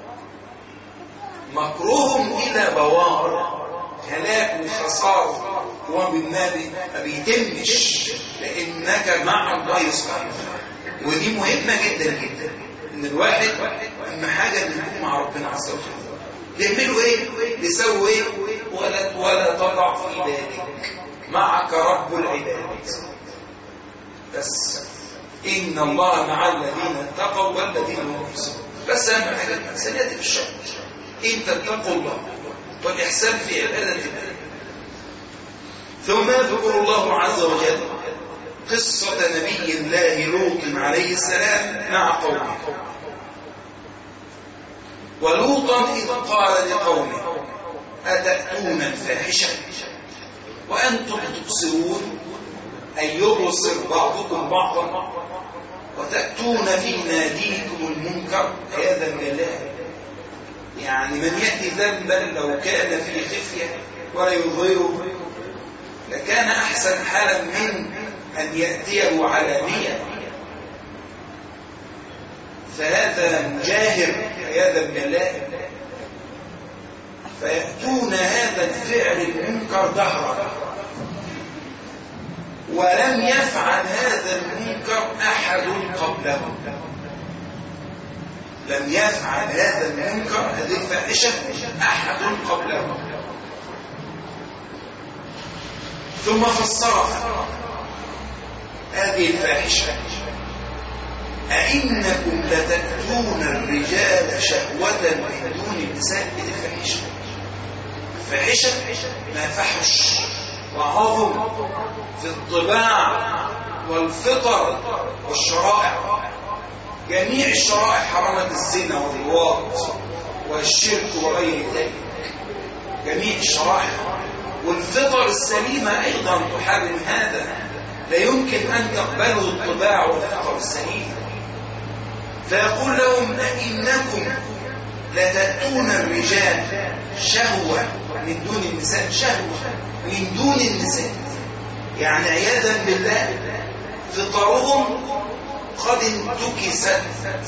مكرهم إلى بوار هلاك وخسارة وبالنبي ما بيتمش لأنك مع الله سبحانه ودي مهمة جدا جدا ان الواحد اهم حاجة ان يكون مع ربنا عز وجل يعملوا ايه يسووا ايه ولا ولا تضع في بالك معك رب العباد بس ان الله مع الذين اتقوا والذين هم محسنون بس اهم حاجة الانسانية في الشر ان تتقوا الله والاحسان في عبادة الله ثم يذكر الله عز وجل قصة نبي الله لوط عليه السلام مع قومه ولوطا إذ قال لقومه أتأتون الفاحشة وأنتم تبصرون أن يبصر بعضكم بعضا وتأتون في ناديكم المنكر عياذا بالله يعني من يأتي ذنبا لو كان في خفية ولا يظهره لكان أحسن حالا من أن يأتيه علانية فهذا مجاهر عياذا بالله فيأتون هذا الفعل المنكر دهرا ولم يفعل هذا المنكر أحد قبله لم يفعل هذا المنكر هذه الفاحشة أحد قبله ثم فسرها هذه الفاحشة أئنكم لتأتون الرجال شهوة من دون النساء الفاحشة الفاحشة ما فحش وعظم في الطباع والفطر والشرائع جميع الشرائع حرمت الزنا والرواط والشرك وغير ذلك جميع الشرائع والفطر السليمة أيضا تحرم هذا لا يمكن أن تقبلوا الطباع والفطر السليمة فيقول لهم أئنكم لتأتون الرجال شهوة من دون النساء شهوة من دون النساء يعني عياذا بالله فطرهم قد انتكست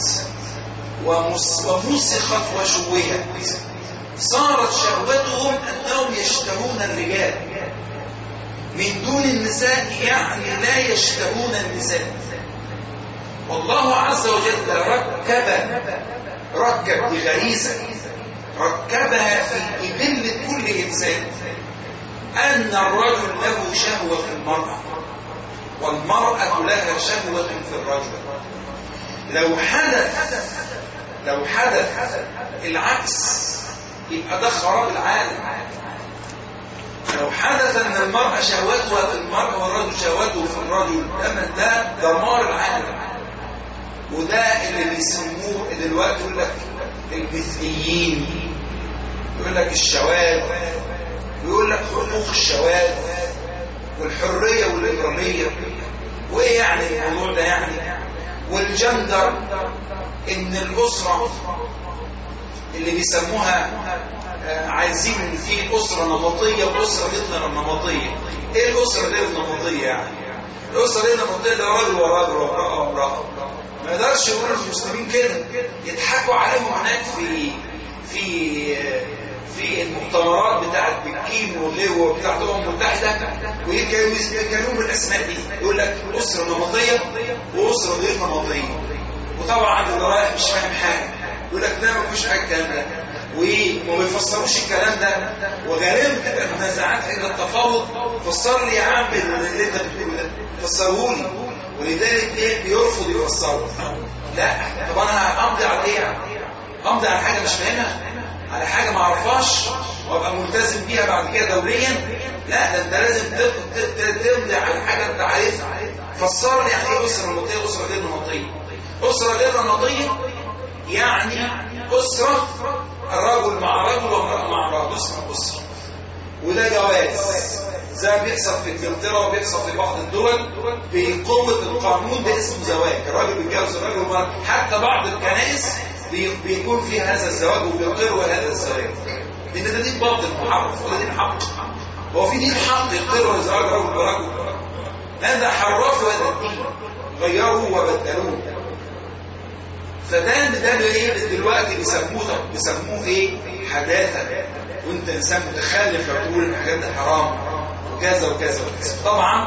ومسخت وشوهت صارت شهوتهم أنهم يشتهون الرجال من دون النساء يعني لا يشتهون النساء والله عز وجل ركب ركب بغريزة ركبها في إبل كل إنسان أن الرجل له شهوة في المرأة والمرأة لها شهوة في الرجل لو حدث لو حدث العكس يبقى ده خراب العالم لو حدث ان المرأة شهوتها في المرأة والرجل شهوته في الرجل ده دمار العالم وده اللي بيسموه دلوقتي يقول لك المثليين يقول لك الشواذ ويقول لك حقوق الشواذ والحرية والإكرامية وإيه يعني الموضوع ده يعني والجندر إن الأسرة اللي بيسموها عايزين في أسرة نمطية وأسرة غير نمطية إيه الأسرة غير نمطية يعني الأسرة غير نمطية ده راجل وراجل وامرأة وامرأة ما يقدرش يقول المسلمين كده يضحكوا عليهم هناك في في في المؤتمرات بتاعت بكين وغيره وبتاعت الامم المتحده ويتكلموا بالاسماء دي يقول لك اسره نمطيه واسره غير نمطيه وطبعا اللي رايح مش فاهم حاجه يقول لك لا مفيش حاجه الكلام ده وايه وما بيفسروش الكلام ده وغالبا بتبقى منازعات عند التفاوض فسر لي يا عم اللي انت بتقوله ده فسره لي ولذلك ايه بيرفض يفسره لا طب انا امضي على ايه امضي على حاجه مش فاهمها على حاجه ما اعرفهاش وابقى ملتزم بيها بعد كده دوليا لا ده انت لازم تمضي على حاجه انت عارفها فسر لي يعني ايه اسره نمطيه اسره غير نمطيه اسره غير نمطيه يعني اسره الرجل مع رجل وامراه مع امراه اسره اسره وده جواز زي ما بيحصل في انجلترا وبيحصل في بعض الدول بقوه القانون ده اسمه زواج الراجل بيتجوز الراجل والمراه حتى بعض الكنائس بيكون في هذا الزواج وبيقروا هذا الزواج لان ده دين باطل محرف ولا دين حق هو في دين حق يقروا الزواج رجل برجل هذا حرفوا هذا الدين غيروا وبدلوه فده ده ايه دلوقتي بيسموه بيسموه ايه حداثه وانت انسان متخلف لو تقول الحاجات دي حرام وكذا وكذا وكذا طبعا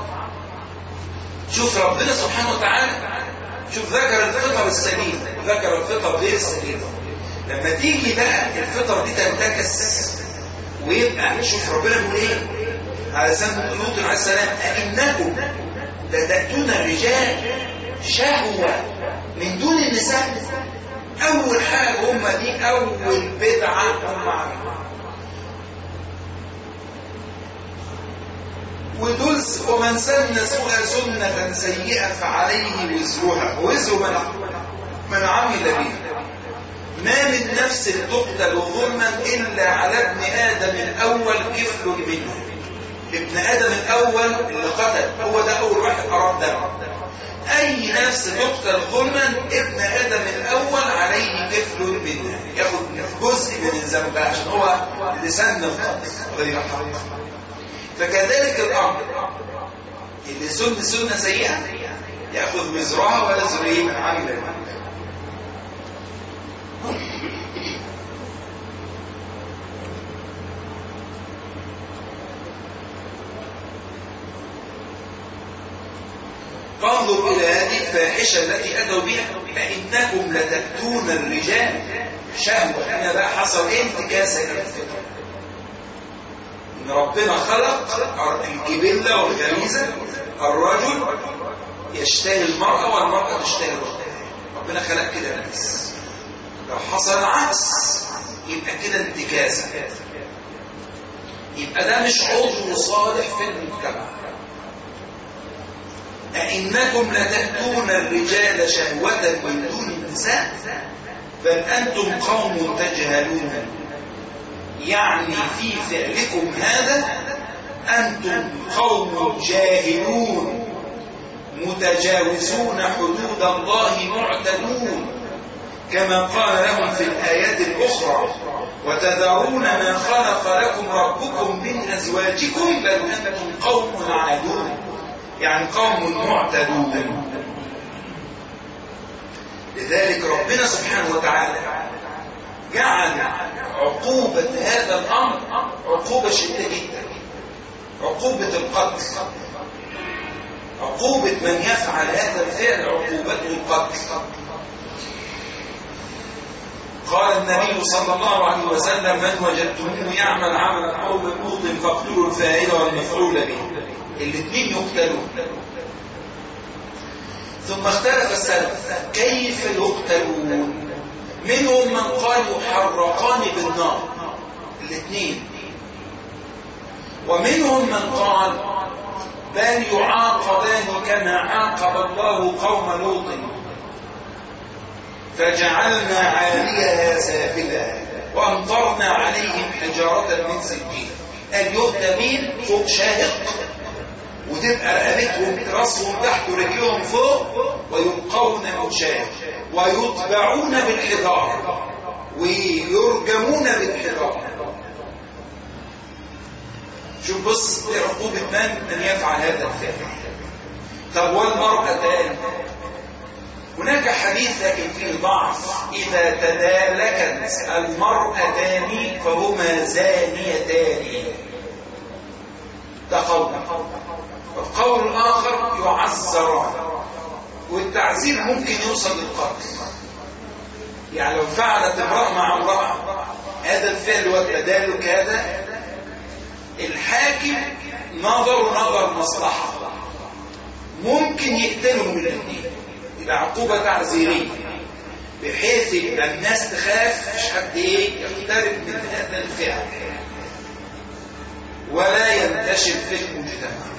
شوف ربنا سبحانه وتعالى شوف ذكر الفطر السليم ذكر الفطر غير السليم لما تيجي بقى الفطر دي تنتكس ويبقى شوف ربنا بيقول ايه على لسان لوط عليه السلام أئنكم لتأتون الرجال شهوة من دون النساء أول حاجة هم دي أول بدعة هم عملوها ودول ومن سن سنة سيئة فعليه وزرها وزر من من عمل بها ما من نفس تقتل ظلما إلا على ابن آدم الأول كفل منه ابن آدم الأول اللي قتل هو ده أول واحد أراد دم أي نفس تقتل ظلما ابن آدم الأول عليه كفل منه ياخد جزء من الذنب عشان هو لسان القتل غير حق فكذلك الأمر اللي سن سنة سيئة يأخذ وزرها ولا ايه من عمل فانظر إلى هذه الفاحشة التي أتوا بها فإنكم لتأتون الرجال شهوة هنا بقى حصل انتكاسة الفطرة إن ربنا خلق الجبلة والغريزة الرجل يشتهي المرأة والمرأة تشتهي الرجل ربنا خلق كده الناس لو حصل عكس يبقى كده انتكاسة يبقى ده مش عضو صالح في المجتمع أئنكم لتأتون الرجال شهوة من دون النساء بل أنتم قوم تجهلون يعني في فعلكم هذا أنتم قوم جاهلون متجاوزون حدود الله معتدون كما قال لهم في الآيات الأخرى وتذرون ما خلق لكم ربكم من أزواجكم بل أنتم قوم عادون يعني قوم معتدون لذلك ربنا سبحانه وتعالى جعل عقوبة هذا الأمر عقوبة شديدة جدا عقوبة القتل عقوبة من يفعل هذا الفعل عقوبته القتل قال النبي صلى الله عليه وسلم من وجدتموه يعمل عمل قوم لوط فاقتلوا الفاعل والمفعول به الاثنين يقتلون ثم اختلف السلف كيف يقتلون منهم من قال يحرقان بالنار الاثنين ومنهم من قال بل يعاقبان كما عاقب الله قوم لوط فجعلنا عاليها سافلها وامطرنا عليهم حجارة من سجيل قال يؤتى بين فوق شاهق وتبقى رقبتهم راسهم تحت ورجلهم فوق ويبقون مشاه ويتبعون بالحجارة ويرجمون بالحجارة شوف بص عقوبة من من يفعل هذا الفعل طب والمرأة تاني هناك حديث لكن فيه ضعف إذا تدالكت المرأتان فهما زانيتان ده قول القول الآخر يعذران والتعذير ممكن يوصل للقتل يعني لو فعلت امرأة مع امرأة هذا الفعل والتدالك هذا الحاكم نظر نظر مصلحة ممكن يقتلهم الاثنين يبقى عقوبة تعذيرية بحيث يبقى الناس تخاف مش حد ايه يقترب من هذا الفعل ولا ينتشر في المجتمع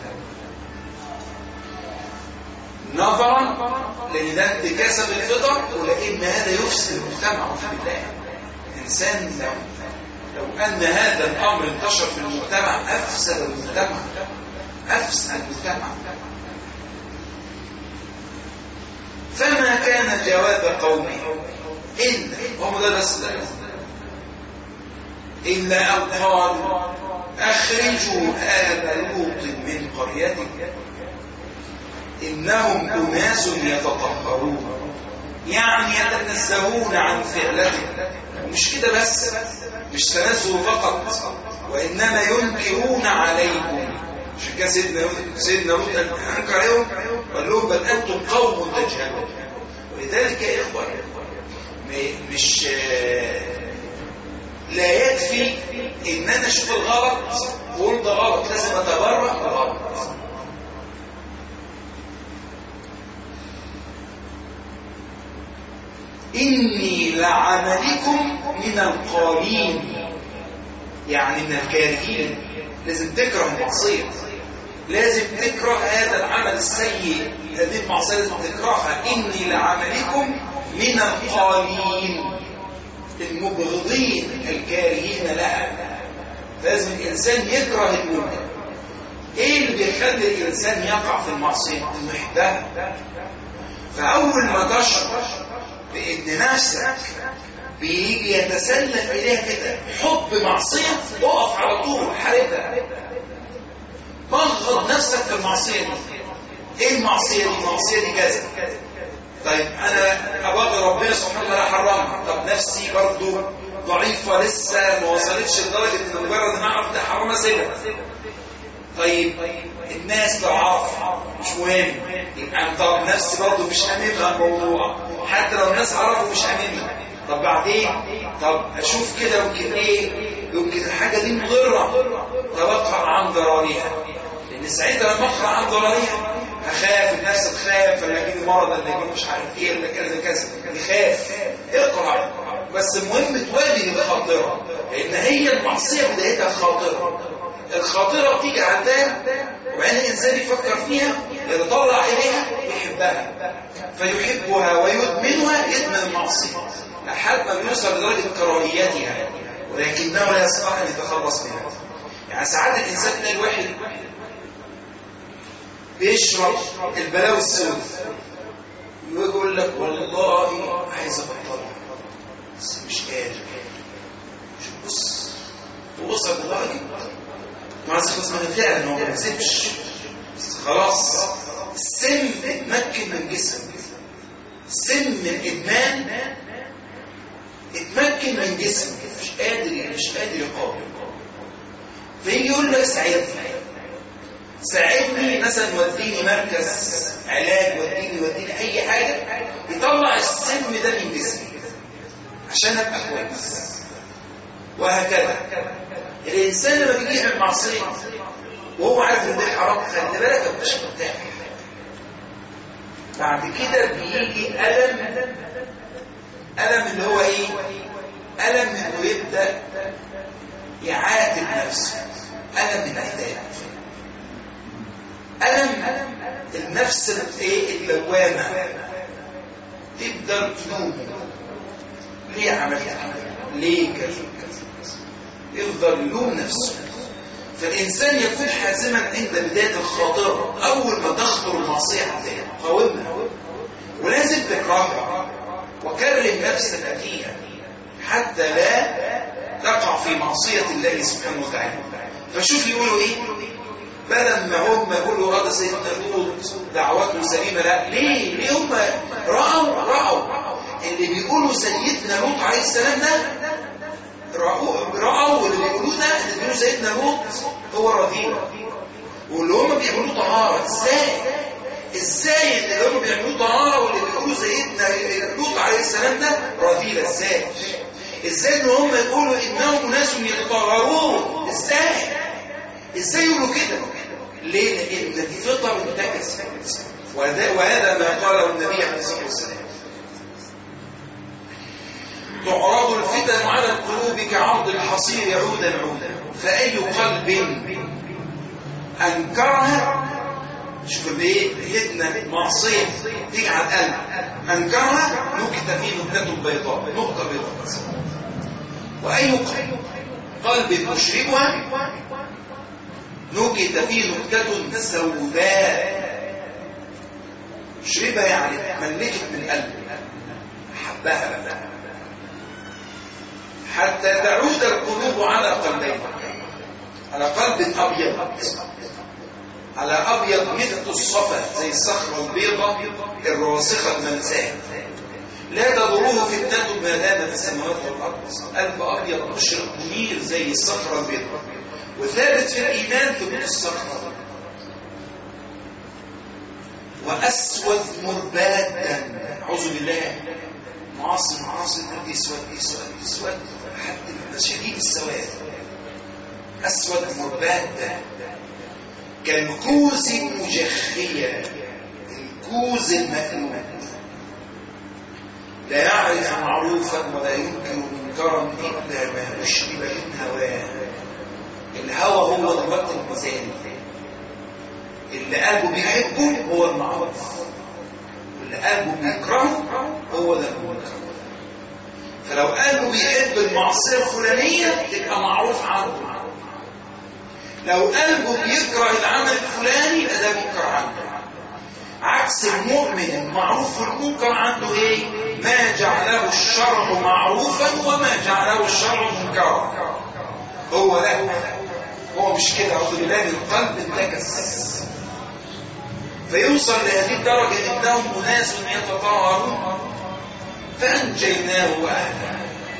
نظرا لان ده انتكاسه بالفطر ولان هذا يفسد المجتمع بالله الانسان لو لو ان هذا الامر انتشر في المجتمع افسد المجتمع افسد المجتمع فما كان جواب قومه إلا هم ده بس ده إلا أن قالوا أخرجوا آل لوط من قريتك إنهم أناس يتطهرون يعني يتنزهون عن فعلتك مش كده بس مش تنزه فقط وإنما ينكرون عليكم عشان كده سيدنا سيدنا لوط انكر عليهم قال لهم بل انتم قوم تجهلون ولذلك يا اخوان مش لا يكفي ان انا اشوف الغلط واقول ده غلط لازم اتبرأ من الغلط إني لعملكم من القالين يعني من الكارهين لازم تكره المعصية لازم تكره هذا العمل السيء هذه المعصية لازم تكرهها إني لعملكم من القالين المبغضين الكارهين لها لازم الإنسان يكره المنكر إيه اللي بيخلي الإنسان يقع في المعصية إنه يحبها فأول ما تشعر بإن نفسك بيجي يتسلل إليها كده حب معصية اقف على طول حاربها بغض نفسك في المعصية دي ايه المعصية دي؟ المعصية دي كذا طيب انا ابغض ربنا سبحانه وتعالى حرمها طب نفسي برضو ضعيفة لسه ما وصلتش لدرجة ان مجرد ان اعرف ده حرام اسيبها طيب الناس لو عرف مش مهم يبقى طب نفسي برضو مش هاممها الموضوع حتى لو الناس عرفوا مش هاممها طب بعدين طب اشوف كده يمكن ايه يمكن الحاجه دي مضره طب اقرا عن ضررها لان ساعتها لما اقرا عن ضررها هخاف الناس تخاف ولا يجيني مرض ولا يجيني مش عارف ايه ولا كذا كذا يخاف اقرا بس المهم تواجه الخاطره لان هي المعصيه بدايتها خاطره الخاطره بتيجي عندها وبعدين الانسان يفكر فيها يتطلع اليها يحبها فيحبها ويدمنها يدمن المعصيه لحد ما بيوصل لدرجه كراهيتها ولكنه لا يستطيع ان يتخلص منها يعني ساعات الانسان تلاقي الواحد بيشرب البلاوي السوداء ويقول لك والله عايز ابطلها بس مش قادر شوف بص توصل لدرجه ما عايز يخلص منها فعلا هو ما بيكذبش بس خلاص السم اتمكن من جسمه سم الادمان اتمكن من جسمه مش قادر مش قادر يقاوم فيجي يقول لك ساعدني ساعدني مثلا وديني مركز علاج وديني وديني اي حاجه يطلع السم ده من جسمي عشان ابقى كويس وهكذا الانسان لما بيجي يعمل معصيه وهو عارف ان ده حرام خلي بالك ما تبقاش مرتاح بعد كده بيجي الم الم اللي هو ايه الم انه يبدا يعاتب نفسه الم العتاب الم النفس الايه اللوامه تقدر تلوم ليه عملت كده ليه كذا كذا يفضل يلوم نفسه فالإنسان يكون حازما عند بداية الخاطرة أول ما تخطر المعصية عليها قاومها ولازم تكرهها وكرم نفسك فيها حتى لا تقع في معصية الله سبحانه وتعالى فشوف يقولوا إيه بدل ما هم يقولوا اه ده سيدنا لوط دعوته سليمه لا ليه؟ ليه هم رأوا رأوا اللي بيقولوا سيدنا لوط عليه السلام ده رأوا رأوا اللي بيقولوه ده اللي بيقولوا سيدنا لوط هو رذيلة واللي هم بيعملوه طهارة ازاي؟ ازاي اللي هم بيعملوه طهارة واللي بيقولوا سيدنا لوط عليه السلام ده رذيلة ازاي؟ ازاي ان هم يقولوا انهم ناس يتطهرون ازاي؟ ازاي يقولوا كده؟ ليه؟ لان دي فطر انتكست وهذا ما قاله النبي عليه الصلاه والسلام تعرض الفتن على القلوب كعرض الحصير عودا عودا فأي قلب أنكرها شوف بايه فتنة معصية تيجي على القلب أنكرها نكت فيه نكتة بيضاء نقطة بيضاء بس وأي قلب مشربها نكت فيه نكتة سوداء مشربها يعني ملكت من القلب حبها بقى حتى تعود القلوب على قلبين على قلب أبيض على أبيض مثل الصفا زي الصخرة البيضة الراسخة المنساة لا تضره فتنة ما دامت السماوات والأرض قلب أبيض مشرق منير زي الصخرة البيضة وثابت في الإيمان ثبوت الصخرة وأسود مربادا أعوذ بالله معاصي معاصي تبدي اسود اسود اسود حتى شديد السواد اسود مربادا كالكوز المجخية الكوز المألوف لا يعرف معروفا ولا ينكر منكرا إلا ما أشرب من هواه الهوى هو ضبط الميزان اللي قلبه بيحبه هو المعروف واللي قلبه بيكرهه هو ده المنكر فلو قلبه بيحب المعصية الفلانية تبقى معروف عنه لو قلبه بيكره العمل الفلاني يبقى ده منكر عنه عكس المؤمن المعروف والمنكر عنده ايه ما جعله الشرع معروفا وما جعله الشرع منكرا هو ده هو مش كده اعوذ بالله القلب انتكس فيوصل لهذه الدرجة إنهم أناس يتطهرون فأنجيناه وأهله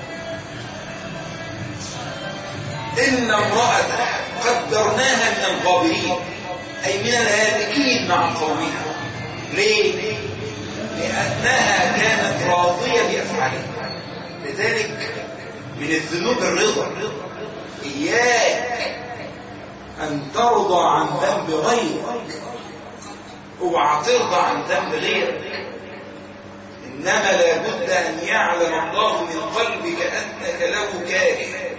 إن امرأة قدرناها من الغابرين أي من الهالكين مع قومها ليه؟ لأنها كانت راضية بأفعالها لذلك من الذنوب الرضا إياك أن ترضى عن ذنب غيرك اوعى ترضى عن ذنب غيرك إنما لابد أن يعلم الله من قلبك أنك له كاره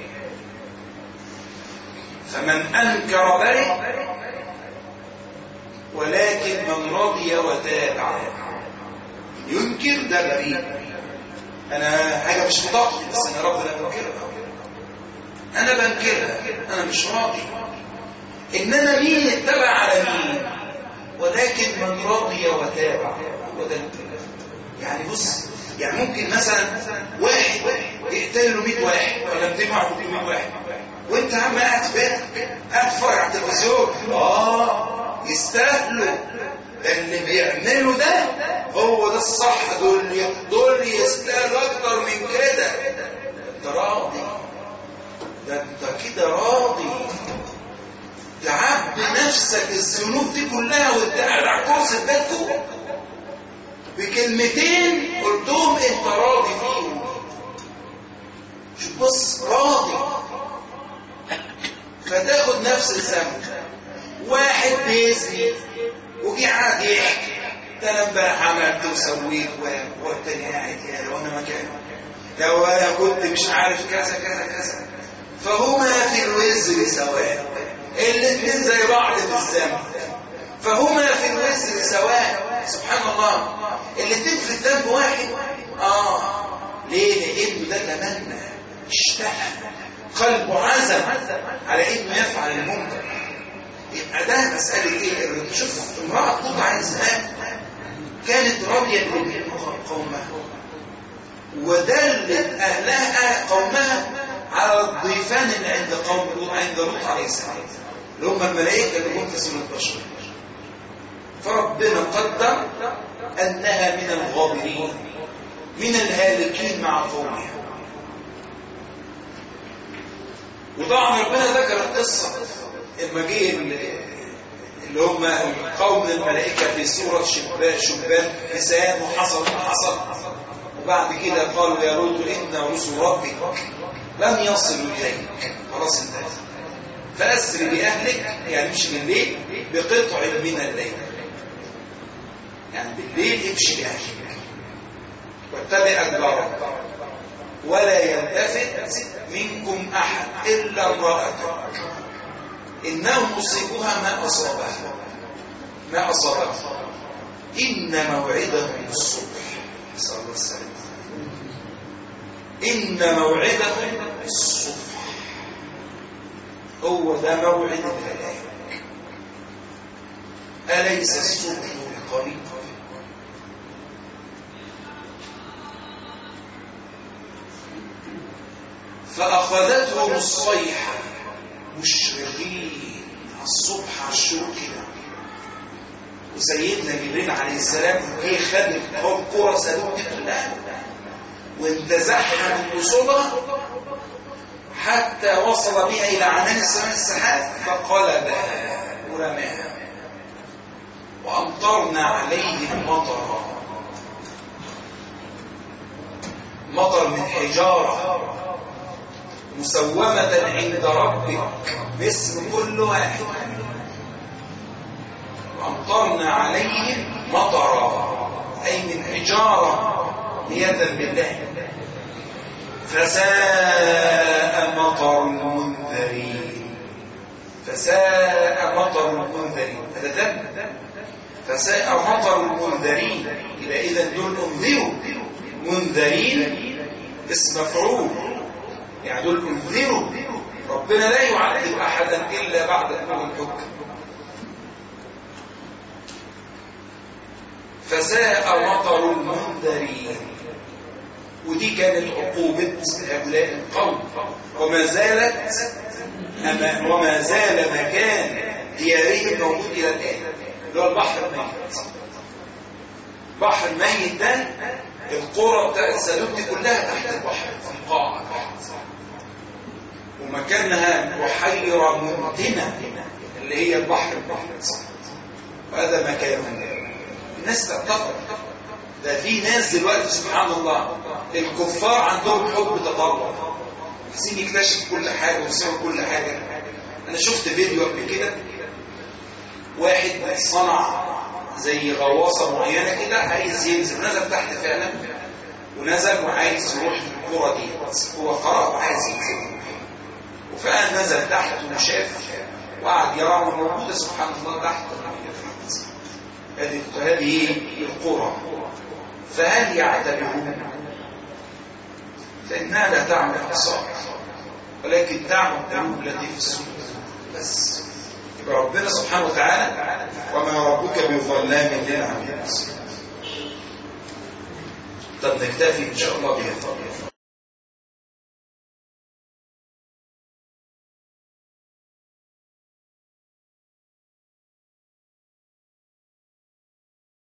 فمن أنكر برئ ولكن من رضي وتابع ينكر ده بريء أنا حاجة مش مطاقة بس أنا رب لا بنكرها أنا بنكرها أنا مش راضي إنما مين اتبع على مين ولكن من رضي وتابع وده يعني بص يعني ممكن مثلا واحد يقتل له 100 واحد ولا 200 واحد وانت عم قاعد في بيتك قاعد تتفرج على التلفزيون اه يستاهلوا اللي بيعملوا ده هو ده الصح دول دول يستاهلوا اكتر من كده انت راضي ده انت كده راضي تعبي نفسك الذنوب دي كلها وانت قاعد على كرسي بيتكم بكلمتين قلتهم انت راضي فيهم شوف بص راضي فتاخد نفس الذنب واحد بيزني وجي قاعد يحكي ده انا امبارح عملت وسويت والتاني قاعد يا لو انا مكانه لو انا كنت مش عارف كذا كذا كذا فهما في الوزر سواء الاثنين زي بعض في الذنب فهما في الوزر سواء سبحان الله الاثنين في الذنب واحد اه ليه لانه ده تمنى اشتهى قلبه عزم على انه يفعل المنكر يبقى ده مسألة ايه شوف امرأة لوط عليه السلام كانت راضية قومها ودلت اهلها قومها على الضيفان اللي عند قوم لوط عند لوط عليه السلام اللي هم الملائكة اللي هم في سورة البشر فربنا قدر أنها من الغابرين من الهالكين مع قومها وطبعا ربنا ذكر القصة لما جه اللي هم قوم الملائكة في سورة شبان شبان حسان وحصل ما حصل وبعد كده قالوا يا لوط إن رسل ربك لم يصلوا إليك خلاص انتهت فأسر بأهلك يعني مش بالليل بقطع من الليل يعني بالليل امشي بأهلك واتبع أدبارك ولا يلتفت منكم أحد إلا امرأتك إنهم مصيبها ما أصابها ما أصابها إن موعدهم الصبح صلى الله عليه وسلم إن موعدهم الصبح هو ده موعد الهلاك أليس الصبح بقريب فأخذتهم الصيحة مشرقين الصبح على الشروق كده وسيدنا جبريل عليه السلام جه خد القرى سدوم دي كلها وانتزعها من وصولها حتى وصل بها إلى عنان السماء السحاب فقلبها ورماها وأمطرنا عليهم مطرا مطر من حجارة مسومة عند ربك باسم كل واحد وأمطرنا عليهم مطرا أي من حجارة نية بالله فساء مطر المنذرين فساء مطر المنذرين هذا دم فساء مطر المنذرين إلى إذا دول انذروا منذرين اسم مفعول يعني دول انذروا ربنا لا يعذب أحدا إلا بعد أنه الحكم فساء مطر المنذرين ودي كانت عقوبة هؤلاء القوم وما زالت أما وما زال مكان ديارهم موجود إلى الآن اللي هو البحر الميت البحر الميت ده القرى بتاعت سدوم دي كلها تحت البحر في القاع ومكانها بحيرة منتنة اللي هي البحر الميت وهذا مكانها الناس تعتقد ده في ناس دلوقتي سبحان الله الكفار عندهم حب تطلع عايزين يكتشف كل حاجة ويسوي كل حاجة أنا شفت فيديو قبل كده واحد صنع زي غواصة معينة كده عايز ينزل نزل تحت فعلا ونزل وعايز يروح الكرة دي هو قرأ وعايز ينزل وفعلا نزل تحت وشاف وقعد يرى موجودة سبحان الله تحت هذه هذه القرى فهل يعتبرون فإنها لا تعمل الأبصار ولكن تعمل القلوب التي في الصدور بس يبقى ربنا سبحانه وتعالى وما ربك بظلام للعبيد طب نكتفي إن شاء الله بهذا